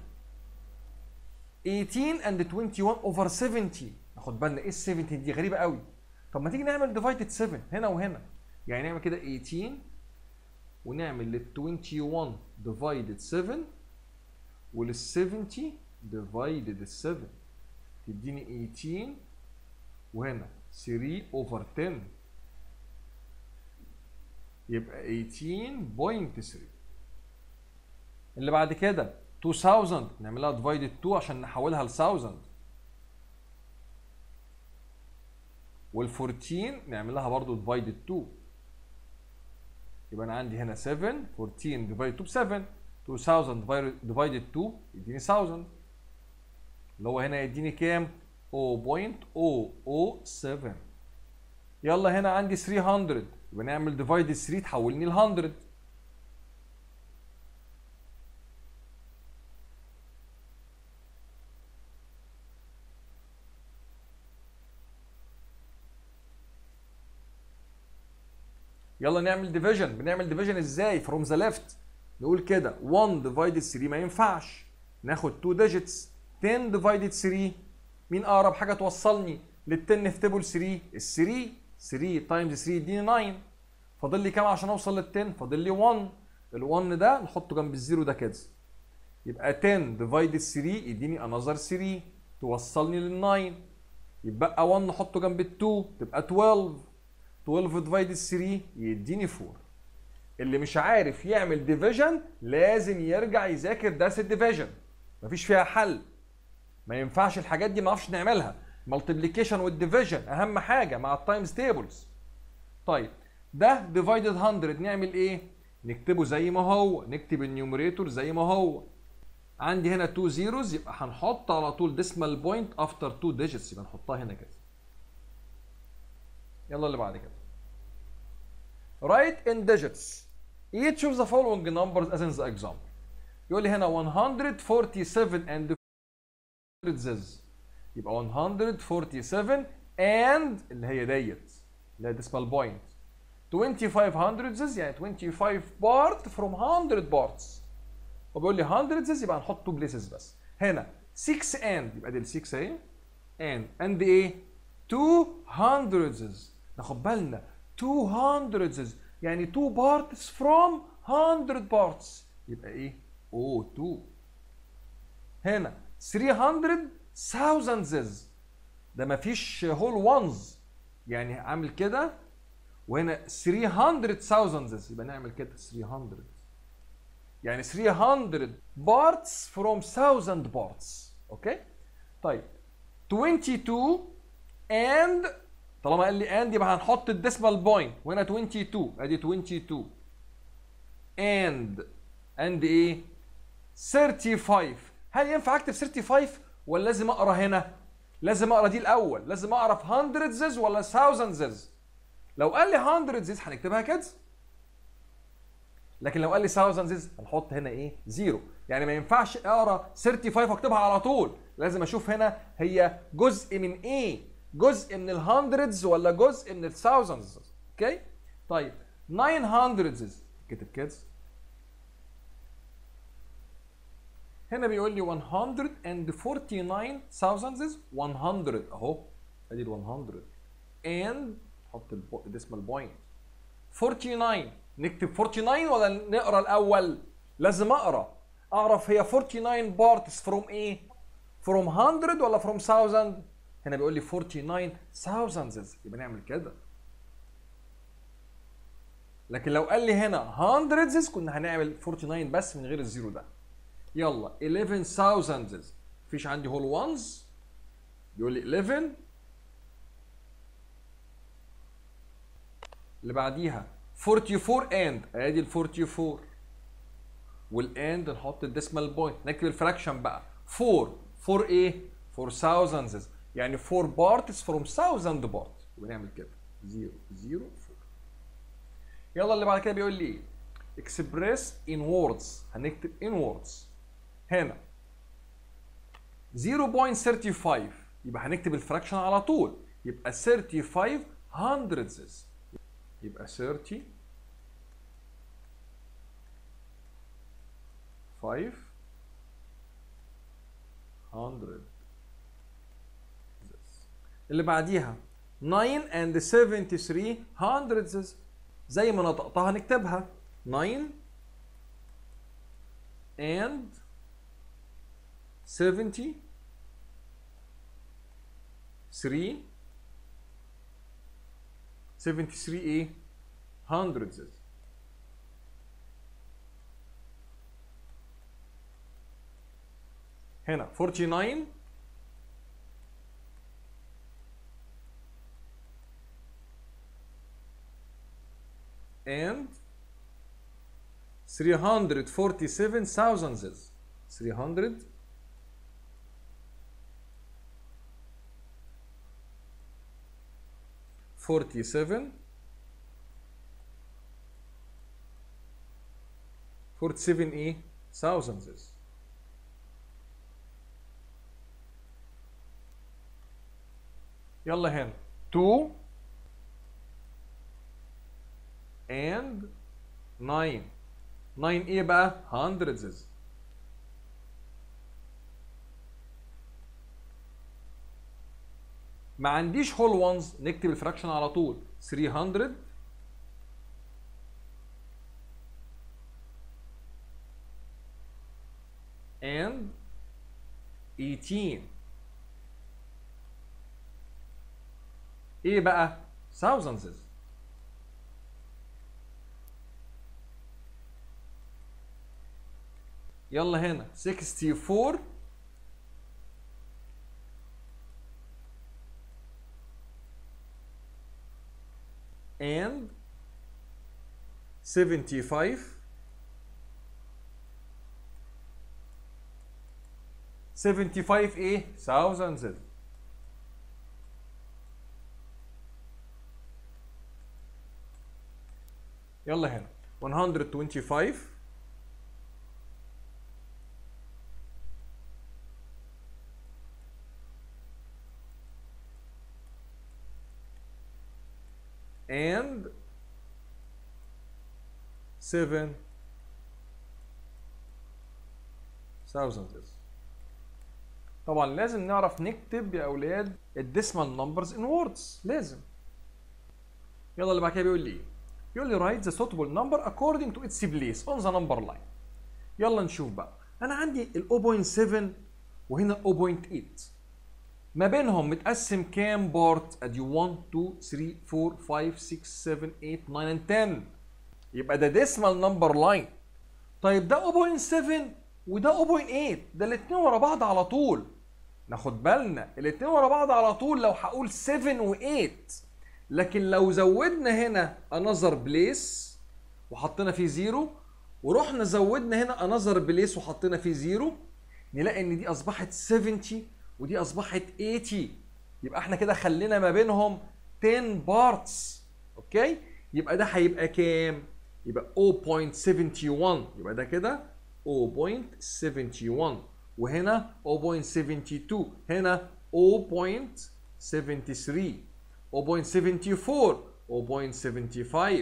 18 and 21 over 70 ناخد بالنا ايه ال 70 دي غريبه قوي طب ما تيجي نعمل ديفايدد 7 هنا وهنا يعني نعمل كده 18 ونعمل لل 21 ديفايدد 7 ولل 70 ديفايدد 7 تديني 18 وهنا 3 اوفر 10 يبقى 18.3 اللي بعد كده 2000 نعملها ديفايدد 2 عشان نحولها ل 1000 وال 14 نعملها برضو ديفايدد 2 يبقى انا عندي هنا 7 14 ديفايدد 2 ب 7 2000 ديفايدد 2 يديني 1000 اللي هو هنا يديني كام 0.007 يلا هنا عندي 300 يبقى نعمل ديفايد 3 تحولني ل 100 يلا نعمل ديفيجن بنعمل ديفيجن ازاي فروم ذا ليفت نقول كده 1 ديفايدد 3 ما ينفعش ناخد 2 ديجيتس 10 ديفايدد 3 مين اقرب حاجه توصلني لل 10 نكتبه ل 3 ال 3 3 تايمز 3 يديني 9 فاضل لي كام عشان اوصل لل 10 فاضل لي 1 ال 1 ده نحطه جنب الزيرو ده كده يبقى 10 ديفايدد 3 يديني انذر 3 توصلني لل 9 يبقى 1 نحطه جنب ال 2 تبقى 12 12 ديفايدد 3 يديني 4 اللي مش عارف يعمل ديفيجن لازم يرجع يذاكر درس الديفيجن مفيش فيها حل ما ينفعش الحاجات دي ما نعرفش نعملها مالتيبليكيشن والديفيجن اهم حاجه مع التايمز تيبلز طيب ده ديفايدد 100 نعمل ايه نكتبه زي ما هو نكتب النيوميريتور زي ما هو عندي هنا 2 زيروز يبقى هنحط على طول ديسمال بوينت افتر 2 ديجيتس يبقى نحطها هنا كده يلا اللي بعد كده write in digits each of the following numbers as in the example يقول لي هنا 147 and hundreds يبقى 147 and اللي هي ديت اللي هي decimal point 25 hundreds يعني 25 part from 100 parts وبيقول لي hundreds يبقى هنحط 2 places بس هنا 6 and يبقى دي ال 6 اهي and and ايه 2 hundreds ناخد بالنا 2 hundreds يعني 2 parts from 100 parts يبقى ايه O2 هنا 300 thousands ده مفيش هول وانز يعني عامل كده وهنا 300 thousands يبقى نعمل كده 300 يعني 300 parts from 1000 parts اوكي طيب 22 and طالما قال لي and يبقى هنحط الديسمال بوينت وهنا 22 ادي 22 and and ايه 35 هل ينفع اكتب 35 ولا لازم اقرا هنا لازم اقرا دي الاول لازم اقرا في hundreds ولا thousands لو قال لي hundreds هنكتبها كده لكن لو قال لي thousands هنحط هنا ايه زيرو يعني ما ينفعش اقرا 35 واكتبها على طول لازم اشوف هنا هي جزء من ايه جزء من الهندردز ولا جزء من الثاوزندز اوكي طيب 900 كتب كده هنا بيقول لي 149 thousands 100 اهو ادي ال 100 and حط الديسمال بوينت 49 نكتب 49 ولا نقرا الاول لازم اقرا اعرف هي 49 بارتس فروم ايه فروم 100 ولا فروم 1000 هنا بيقول لي 49 thousands يبقى نعمل كده لكن لو قال لي هنا hundreds كنا هنعمل 49 بس من غير الزيرو ده يلا 11000 مفيش عندي هول وانز بيقول لي 11 اللي بعديها 44 اند ادي ال 44 والاند نحط الديسمال بوينت نكتب الفراكشن بقى 4 4 ايه 4000 يعني 4 بارتس فروم 1000 بارت يبقى نعمل كده 0 0 4 يلا اللي بعد كده بيقول لي ايه اكسبريس ان ووردز هنكتب ان ووردز هنا 0.35 يبقى هنكتب الفراكشن على طول يبقى 35 hundredths يبقى 30 5 100 اللي بعديها 9 and 73 hundredths زي ما نطقتها نكتبها 9 and 70 3 73 ايه hundreds هنا 49 and 347 thousands 300 47 47 ايه thousands يلا هنا 2 and 9 9 ايه بقى hundreds ما عنديش هول وانز نكتب الفراكشن على طول 300 and 18 ايه بقى thousands يلا هنا 64 and 75 75 ايه thousands يلا هنا 125 and 7 thousands طبعا لازم نعرف نكتب يا اولاد الديسمال نمبرز ان ووردز لازم يلا اللي بعد كده بيقول لي ايه يقول لي write the suitable number according to its place on the number line يلا نشوف بقى انا عندي ال 0.7 وهنا 0.8 ما بينهم متقسم كام بارت ادي 1 2 3 4 5 6 7 8 9 and 10 يبقى ده ديسمال نمبر لاين طيب ده 0.7 وده 0.8 ده الاثنين ورا بعض على طول ناخد بالنا الاثنين ورا بعض على طول لو هقول 7 و8 لكن لو زودنا هنا انذر بليس وحطينا فيه زيرو ورحنا زودنا هنا انذر بليس وحطينا فيه زيرو نلاقي ان دي اصبحت 70 ودي اصبحت 80 يبقى احنا كده خلينا ما بينهم 10 بارتس اوكي يبقى ده هيبقى كام يبقى 0.71 يبقى ده كده 0.71 وهنا 0.72 هنا 0.73 0.74 0.75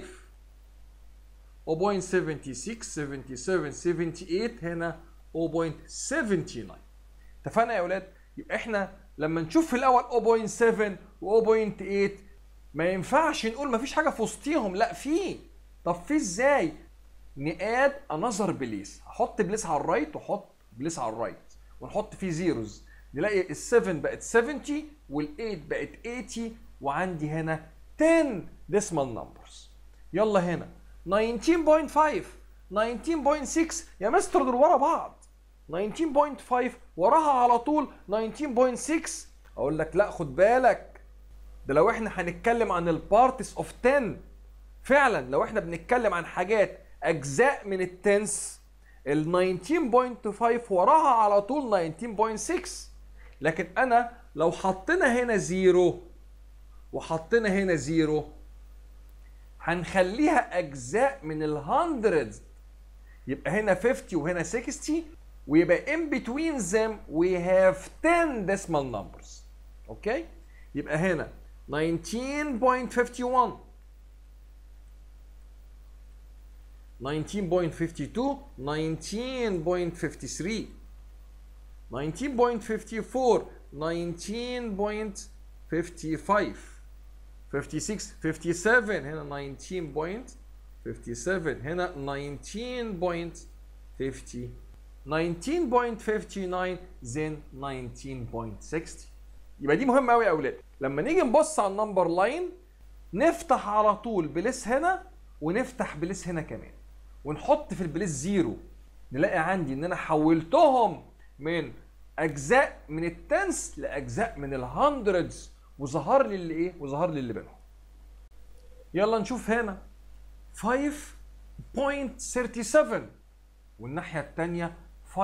0.76 77 78 هنا 0.79 اتفقنا يا اولاد يبقى احنا لما نشوف في الاول 0.7 و 0.8 ما ينفعش نقول ما فيش حاجه في وسطيهم لا في طب في ازاي نقاد انذر بليس هحط بليس على الرايت واحط بليس على الرايت ونحط فيه زيروز نلاقي ال7 بقت 70 وال8 بقت 80 وعندي هنا 10 decimal numbers يلا هنا 19.5 19.6 يا مستر دول ورا بعض 19.5 وراها على طول 19.6 اقول لك لا خد بالك ده لو احنا هنتكلم عن البارتس اوف 10 فعلا لو احنا بنتكلم عن حاجات اجزاء من التنس ال 19.5 وراها على طول 19.6 لكن انا لو حطينا هنا زيرو وحطينا هنا زيرو هنخليها اجزاء من الهندرد يبقى هنا 50 وهنا 60 ويبقى in between them we have 10 decimal numbers اوكي يبقى هنا 19.51 19.52 19.53 19.54 19.55 56 57 هنا 19.57 هنا 19.50 19.59 then 19.60 يبقى دي مهمه قوي يا اولاد لما نيجي نبص على النمبر لاين نفتح على طول بليس هنا ونفتح بليس هنا كمان ونحط في البليس زيرو نلاقي عندي ان انا حولتهم من اجزاء من التنس لاجزاء من الهندردز وظهر لي اللي ايه وظهر لي اللي بينهم يلا نشوف هنا 5.37 والناحيه الثانيه 5.38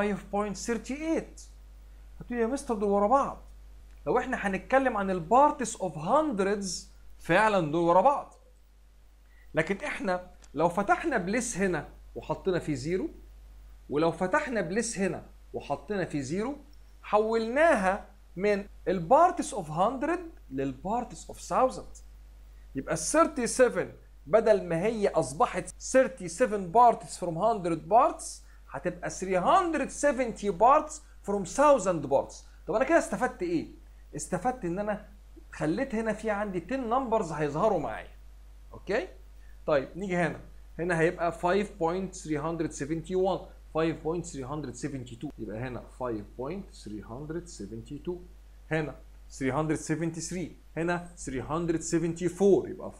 هتقول يا مستر دول ورا بعض لو احنا هنتكلم عن البارتس اوف هندردز فعلا دول ورا بعض لكن احنا لو فتحنا بليس هنا وحطينا فيه زيرو ولو فتحنا بليس هنا وحطينا فيه زيرو حولناها من البارتس اوف 100 للبارتس اوف 1000 يبقى ال 37 بدل ما هي اصبحت 37 بارتس فروم 100 بارتس هتبقى 370 بارتس فروم 1000 بارتس طب انا كده استفدت ايه استفدت ان انا خليت هنا في عندي 10 نمبرز هيظهروا معايا اوكي طيب نيجي هنا هنا هيبقى 5.371 5.372 يبقى هنا 5.372 هنا 373 هنا 374 يبقى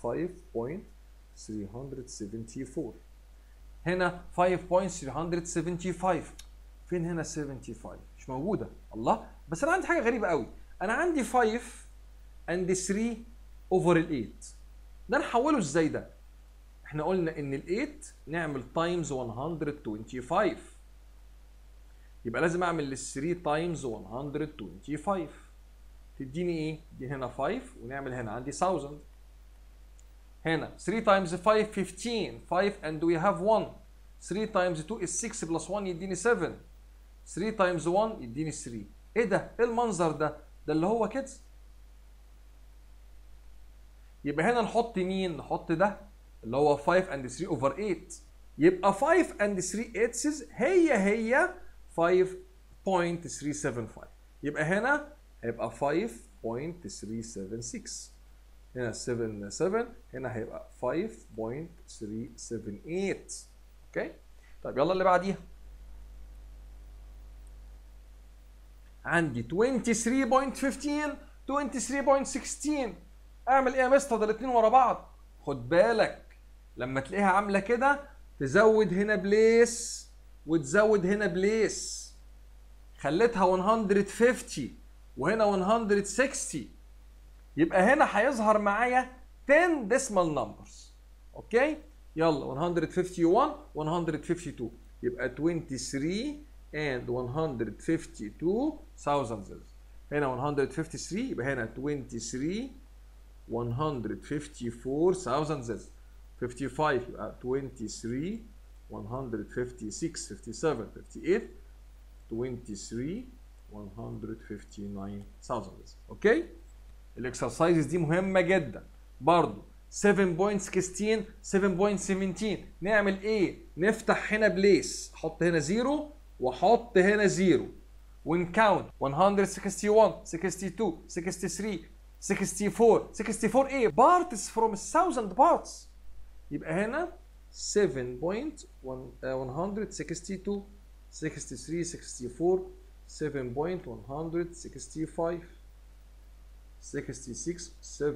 5.374 هنا 5.375 فين هنا 75 مش موجوده الله بس انا عندي حاجه غريبه قوي انا عندي 5 and 3 over ال 8 ده نحوله ازاي ده احنا قلنا ان ال 8 نعمل تايمز 125 يبقى لازم اعمل ال 3 تايمز 125 تديني ايه؟ تديني هنا 5 ونعمل هنا عندي 1000 هنا 3 تايمز 5 15 5 and we have 1 3 تايمز 2 is 6 بلس 1 يديني 7 3 تايمز 1 يديني 3 ايه ده؟ ايه المنظر ده؟ ده اللي هو كده يبقى هنا نحط مين؟ نحط ده اللي هو 5 and 3 over 8 يبقى 5 and 3 eighths هي هي 5.375 يبقى هنا هيبقى 5.376 هنا 7 7 هنا هيبقى 5.378 اوكي طيب يلا اللي بعديها عندي 23.15 23.16 اعمل ايه يا مستر ده الاثنين ورا بعض خد بالك لما تلاقيها عامله كده تزود هنا بليس وتزود هنا بليس خليتها 150 وهنا 160 يبقى هنا هيظهر معايا 10 decimal numbers اوكي يلا 151 152 يبقى 23 and 152 thousands هنا 153 يبقى هنا 23 154 thousands 55 يبقى 23 156 57 58 23 159 thousands اوكي الاكسرسايزز دي مهمه جدا برضو 7.16 7.17 نعمل ايه نفتح هنا بليس احط هنا زيرو واحط هنا زيرو ونكاونت 161 62 63 64 64 ايه بارتس فروم 1000 بارتس يبقى هنا 7.162 63 64 7.165 66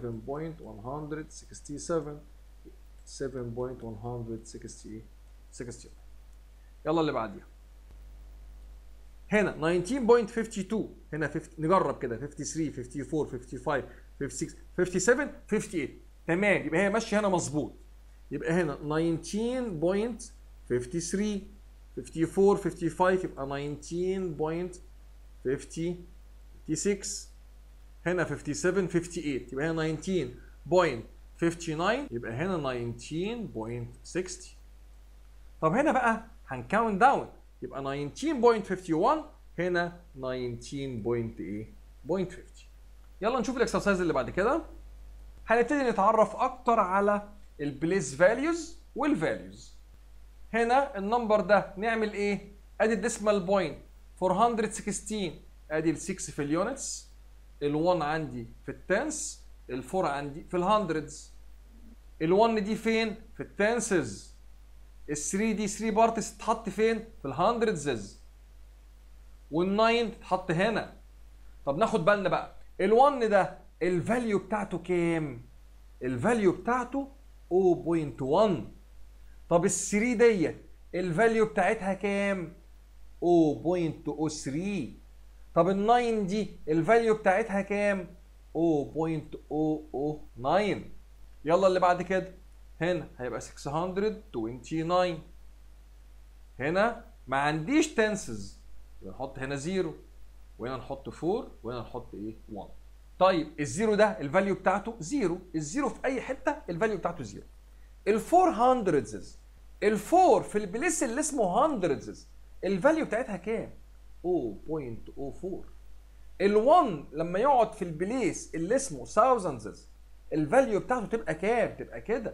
7.167 7.160 يلا اللي بعديها هنا 19.52 هنا 50 نجرب كده 53 54 55 56 57 58 تمام يبقى هي ماشيه هنا مظبوط يبقى هنا 19.53 54 55 يبقى 19.56 هنا 57 58 يبقى هنا 19.59 يبقى هنا 19.60 طب هنا بقى هنكاونت داون يبقى 19.51 هنا 19.8 يلا نشوف الاكسرسايز اللي بعد كده هنبتدي نتعرف اكتر على البليس فاليوز والفاليوز هنا النمبر ده نعمل ايه ادي الديسمال بوينت 416 ادي ال 6 في اليونتس ال1 عندي في التنس ال4 عندي في الهندردز ال1 دي فين في التنسز ال3 دي 3 بارتس تتحط فين في الهندردزز وال9 تتحط هنا طب ناخد بالنا بقى ال1 ده الفاليو بتاعته كام الفاليو بتاعته 0.1 طب ال3 ديت الفاليو بتاعتها كام 0.03 طب ال9 دي الفاليو بتاعتها كام 0.009 يلا اللي بعد كده هنا هيبقى 629 هنا ما عنديش تنسز يبقى نحط هنا 0 وهنا نحط 4 وهنا نحط ايه 1 طيب الزيرو ده الفاليو بتاعته 0 الزيرو في اي حته الفاليو بتاعته 0 ال4 هندردز ال4 في البليس اللي اسمه هندردز الفاليو بتاعتها كام 0.04 ال1 لما يقعد في البليس اللي اسمه ثاوزندز الفاليو بتاعته تبقى كام تبقى كده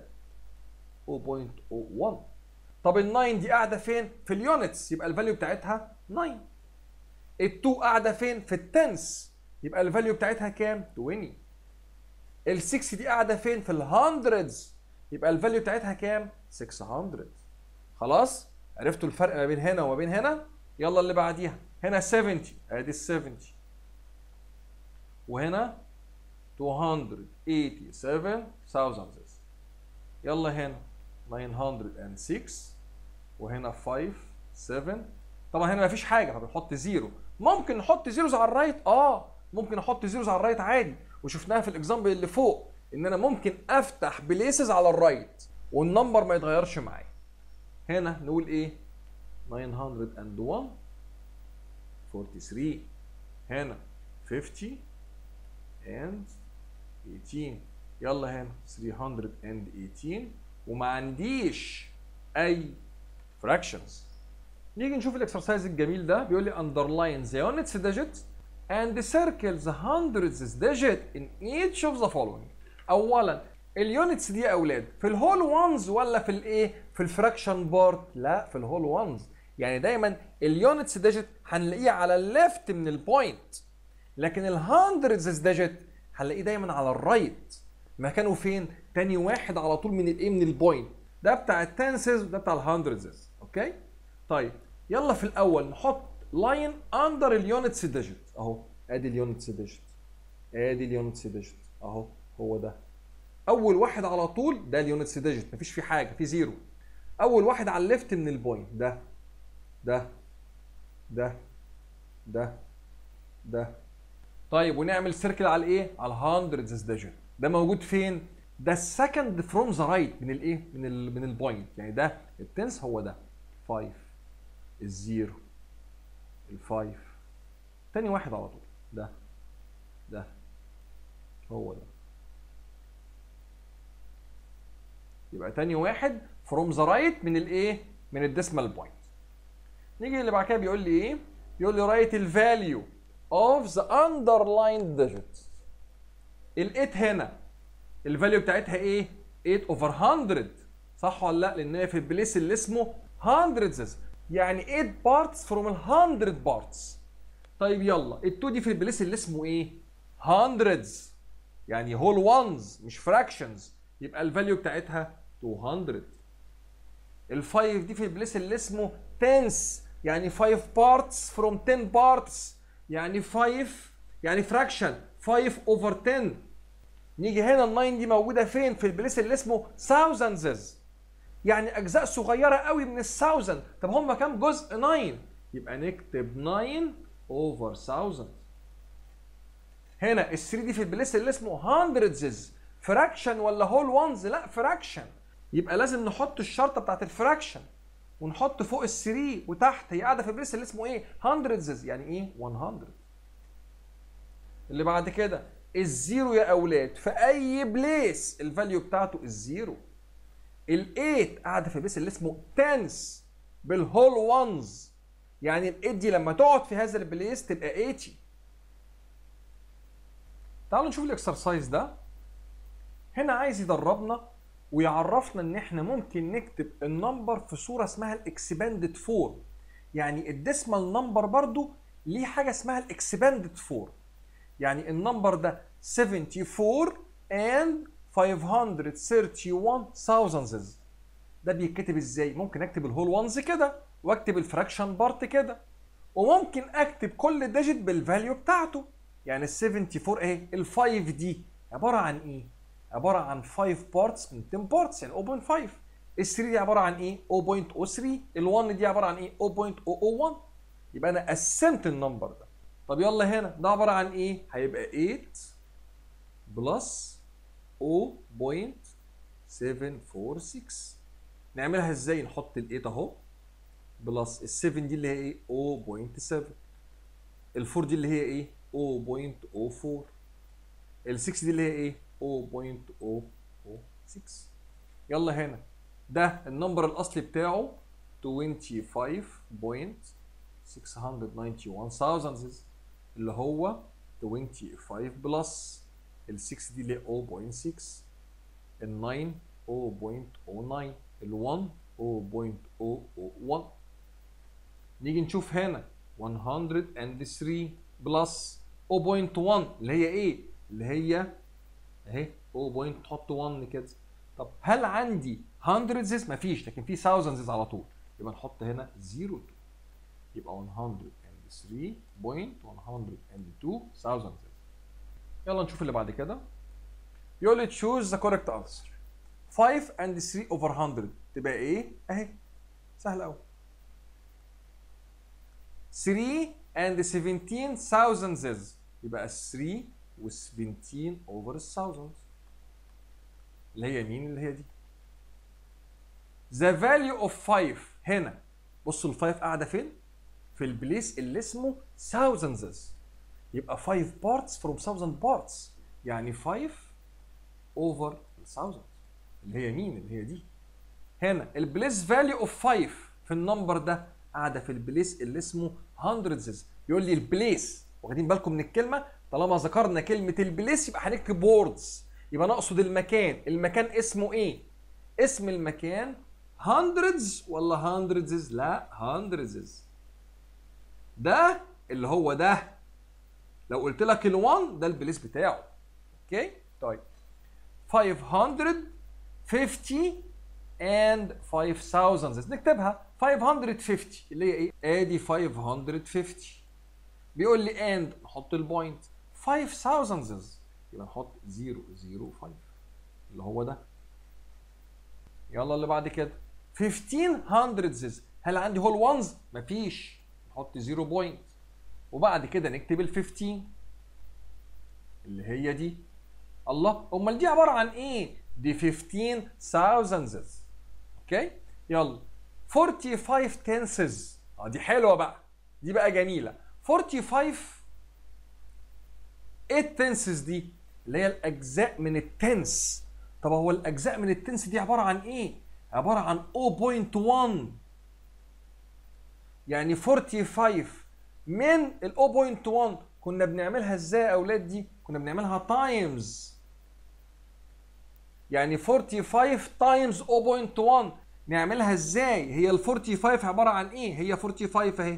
0.01 طب ال9 دي قاعده فين في اليونتس يبقى الفاليو بتاعتها 9 ال2 قاعده فين في التنس يبقى الفاليو بتاعتها كام 20 ال6 دي قاعده فين في الهندردز يبقى الفاليو بتاعتها كام 600 خلاص عرفتوا الفرق ما بين هنا وما بين هنا يلا اللي بعديها هنا 70 ادي ال 70 وهنا 287,000 يلا هنا 906 وهنا 5 7 طبعا هنا ما فيش حاجه فبنحط زيرو ممكن نحط زيروز على الرايت اه ممكن احط زيروز على الرايت عادي وشفناها في الاكزامبل اللي فوق ان انا ممكن افتح بليسز على الرايت والنمبر ما يتغيرش معايا هنا نقول ايه 901 43 هنا 50 and 18 يلا هنا 318 وما عنديش اي fractions نيجي نشوف الاكسرسايز الجميل ده بيقول لي underline the units digit and circle the hundreds digit in each of the following اولا اليونتس دي يا اولاد في الهول وانز ولا في الايه في الفراكشن بارت لا في الهول وانز يعني دايما اليونتس ديجيت هنلاقيه على الليفت من البوينت لكن الهندردز ديجيت هنلاقيه دايما على الرايت مكانه فين تاني واحد على طول من الايه من البوينت ده بتاع التنسز وده بتاع الهندردز اوكي طيب يلا في الاول نحط لاين اندر اليونتس ديجيت اهو ادي اليونتس ديجيت ادي اليونتس ديجيت اهو هو ده اول واحد على طول ده اليونتس ديجيت مفيش فيه حاجه في زيرو اول واحد على الليفت من البوينت ده ده ده ده ده طيب ونعمل سيركل على الايه على الهندردز ديجيت ده موجود فين ده السكند فروم ذا رايت من الايه من ال من البوينت يعني ده التنس هو ده 5 الزيرو الفايف تاني واحد على طول ده ده هو ده يبقى تاني واحد فروم ذا رايت من الايه من الديسمال بوينت نيجي اللي بعد كده بيقول لي ايه بيقول لي رايت الفاليو اوف ذا underlined digit ال8 هنا الفاليو بتاعتها ايه 8 اوفر 100 صح ولا لا لان هي في البليس اللي اسمه hundreds يعني 8 بارتس فروم ال 100 بارتس طيب يلا ال2 دي في البليس اللي اسمه ايه hundreds يعني هول وانز مش فراكشنز يبقى الفاليو بتاعتها 200 ال5 دي في البليس اللي اسمه تنس يعني 5 بارتس فروم 10 بارتس يعني 5 يعني فراكشن 5 اوفر 10 نيجي هنا ال9 دي موجوده فين في البليس اللي اسمه thousands يعني اجزاء صغيره قوي من الثاوزند طب هم كام جزء 9 يبقى نكتب 9 اوفر 1000 هنا ال 3 دي في البليس اللي اسمه hundreds فراكشن ولا هول وانز لا فراكشن يبقى لازم نحط الشرطه بتاعت الفراكشن ونحط فوق ال 3 وتحت هي قاعده في البليس اللي اسمه ايه hundreds يعني ايه 100 اللي بعد كده الزيرو يا اولاد في اي بليس الفاليو بتاعته الزيرو ال8 قاعده في البليس اللي اسمه تنس بالهول وانز يعني ال8 دي لما تقعد في هذا البليس تبقى 80 تعالوا نشوف الاكسرسايز ده هنا عايز يدربنا ويعرفنا ان احنا ممكن نكتب النمبر في صوره اسمها الاكسباندد فورم يعني الديسمال نمبر برضو ليه حاجه اسمها الاكسباندد فورم يعني النمبر ده 74 and 531 thousands ده بيتكتب ازاي ممكن اكتب الهول وانز كده واكتب الفراكشن بارت كده وممكن اكتب كل ديجيت بالفاليو بتاعته يعني ال 74 اهي ال 5 دي عباره عن ايه عباره عن 5 بارتس من 10 بارتس يعني 0.5 ال 3 دي عباره عن ايه 0.03 ال 1 دي عباره عن ايه 0.001 يبقى انا قسمت النمبر ده طب يلا هنا ده عباره عن ايه هيبقى 8 بلس 0.746 نعملها ازاي نحط ال 8 اهو بلس ال 7 دي اللي هي ايه 0.7 ال 4 دي اللي هي ايه 0.04 ال 6 دي اللي هي ايه 0.006 يلا هنا ده النمبر الاصلي بتاعه 25.691 thousands اللي هو 25 بلس ال 6 دي اللي هي 0.6 ال 9 0.09 ال 1 0.001 نيجي نشوف هنا 103 بلس 0.1 اللي هي ايه؟ اللي هي اهي 0. تحط 1 كده طب هل عندي hundreds مفيش لكن في thousands على طول يبقى نحط هنا 0 يبقى 103.102 thousands يلا نشوف اللي بعد كده يقول لي choose the correct answer 5 and 3 over 100 تبقى ايه؟ اهي سهل قوي 3 and 17 thousands يبقى 3 و 17 over thousands اللي هي مين اللي هي دي the value of 5 هنا بصوا ال 5 قاعده فين في البليس اللي اسمه thousands يبقى 5 parts from 1000 parts يعني 5 over 1000 اللي هي مين اللي هي دي هنا البليس فاليو اوف 5 في النمبر ده قاعده في البليس اللي اسمه hundreds يقول لي البليس واخدين بالكم من الكلمه طالما ذكرنا كلمه البليس يبقى هنكتب بوردز يبقى نقصد المكان المكان اسمه ايه اسم المكان hundreds ولا hundreds لا hundreds ده اللي هو ده لو قلت لك ال1 ده البليس بتاعه اوكي طيب 550 and 5000 نكتبها 550 اللي هي ايه ادي 550 بيقول لي and نحط البوينت 5000 يبقى نحط 005 اللي هو ده يلا اللي بعد كده 1500 هل عندي هول وانز مفيش نحط 0 بوينت وبعد كده نكتب ال 15 اللي هي دي الله امال دي عباره عن ايه دي 15000 اوكي يلا 45 تنسز اه دي حلوه بقى دي بقى جميله 45 ايه التنسز دي اللي هي الاجزاء من التنس طب هو الاجزاء من التنس دي عباره عن ايه عباره عن 0.1 يعني 45 من ال 0.1 كنا بنعملها ازاي يا اولاد دي كنا بنعملها تايمز يعني 45 تايمز 0.1 نعملها ازاي هي ال 45 عباره عن ايه هي 45 اهي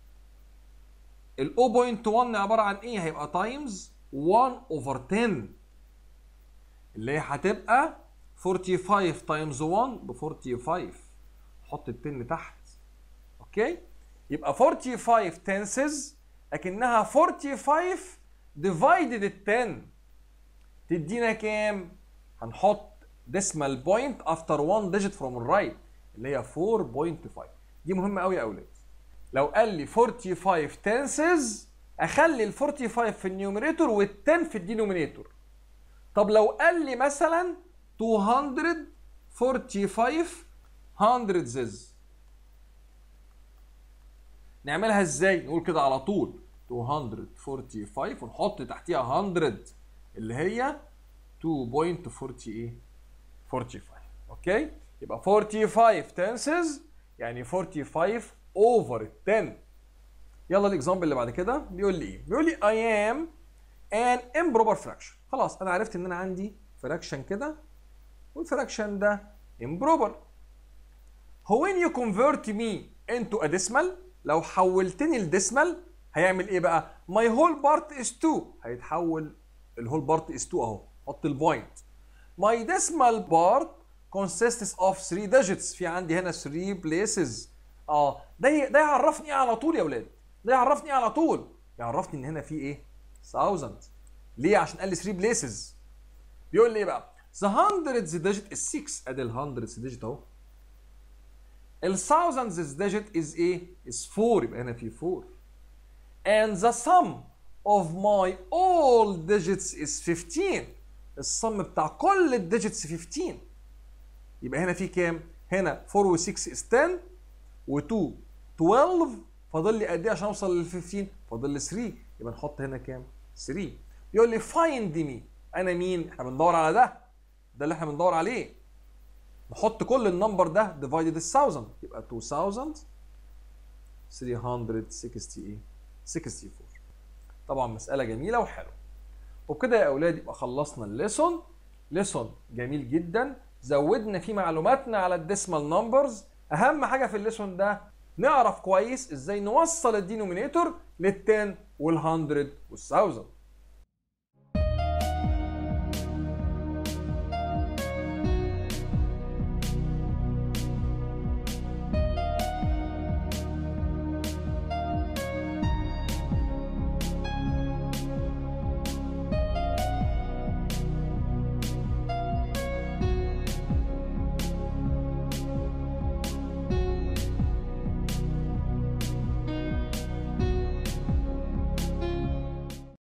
ال 0.1 عباره عن ايه هيبقى تايمز 1 اوفر 10 اللي هي هتبقى 45 تايمز 1 ب 45 حط ال 10 تحت اوكي يبقى 45 تنسز اكنها 45 ديفايدد ال 10 تدينا كام هنحط ديسمال بوينت افتر 1 ديجيت فروم الرايت اللي هي 4.5 دي مهمه قوي يا اولاد لو قال لي 45 تنسز اخلي ال 45 في النيوميريتور وال 10 في الدينومينيتور طب لو قال لي مثلا 245 هندردز نعملها ازاي نقول كده على طول 245 ونحط تحتيها 100 اللي هي 2.40 ايه 45 اوكي يبقى 45 تنسز يعني 45 اوفر 10 يلا الاكزامبل اللي بعد كده بيقول لي ايه بيقول لي I am an improper fraction خلاص انا عرفت ان انا عندي فراكشن كده والفراكشن ده improper هو when you convert me into a decimal لو حولتني لديسمال هيعمل ايه بقى my whole part is 2 هيتحول الهول بارت is 2 اهو حط البوينت my decimal part consists of 3 digits في عندي هنا 3 places اه ده ده يعرفني ايه على طول يا ولاد ده يعرفني ايه على طول يعرفني ان هنا في ايه 1000 ليه عشان قال لي 3 places بيقول لي ايه بقى the hundreds digit is 6 ادي ال hundreds digit اهو ال thousands digit is ايه is 4 يبقى هنا في 4 and the sum of my all digits is 15 الصم بتاع كل الديجيتس 15 يبقى هنا في كام؟ هنا 4 و 6 is 10 و2 12 فاضل لي قد ايه عشان اوصل لل 15 فاضل لي 3 يبقى نحط هنا كام 3 يقول لي فايند مي انا مين احنا بندور على ده ده اللي احنا بندور عليه نحط كل النمبر ده ديفايدد 1000 يبقى 2000 360 64 طبعا مساله جميله وحلوه وبكده يا اولاد يبقى خلصنا الليسون ليسون جميل جدا زودنا فيه معلوماتنا على الديسمال نمبرز اهم حاجه في الليسون ده نعرف كويس ازاي نوصل الدينومينيتور لل10 وال100 وال1000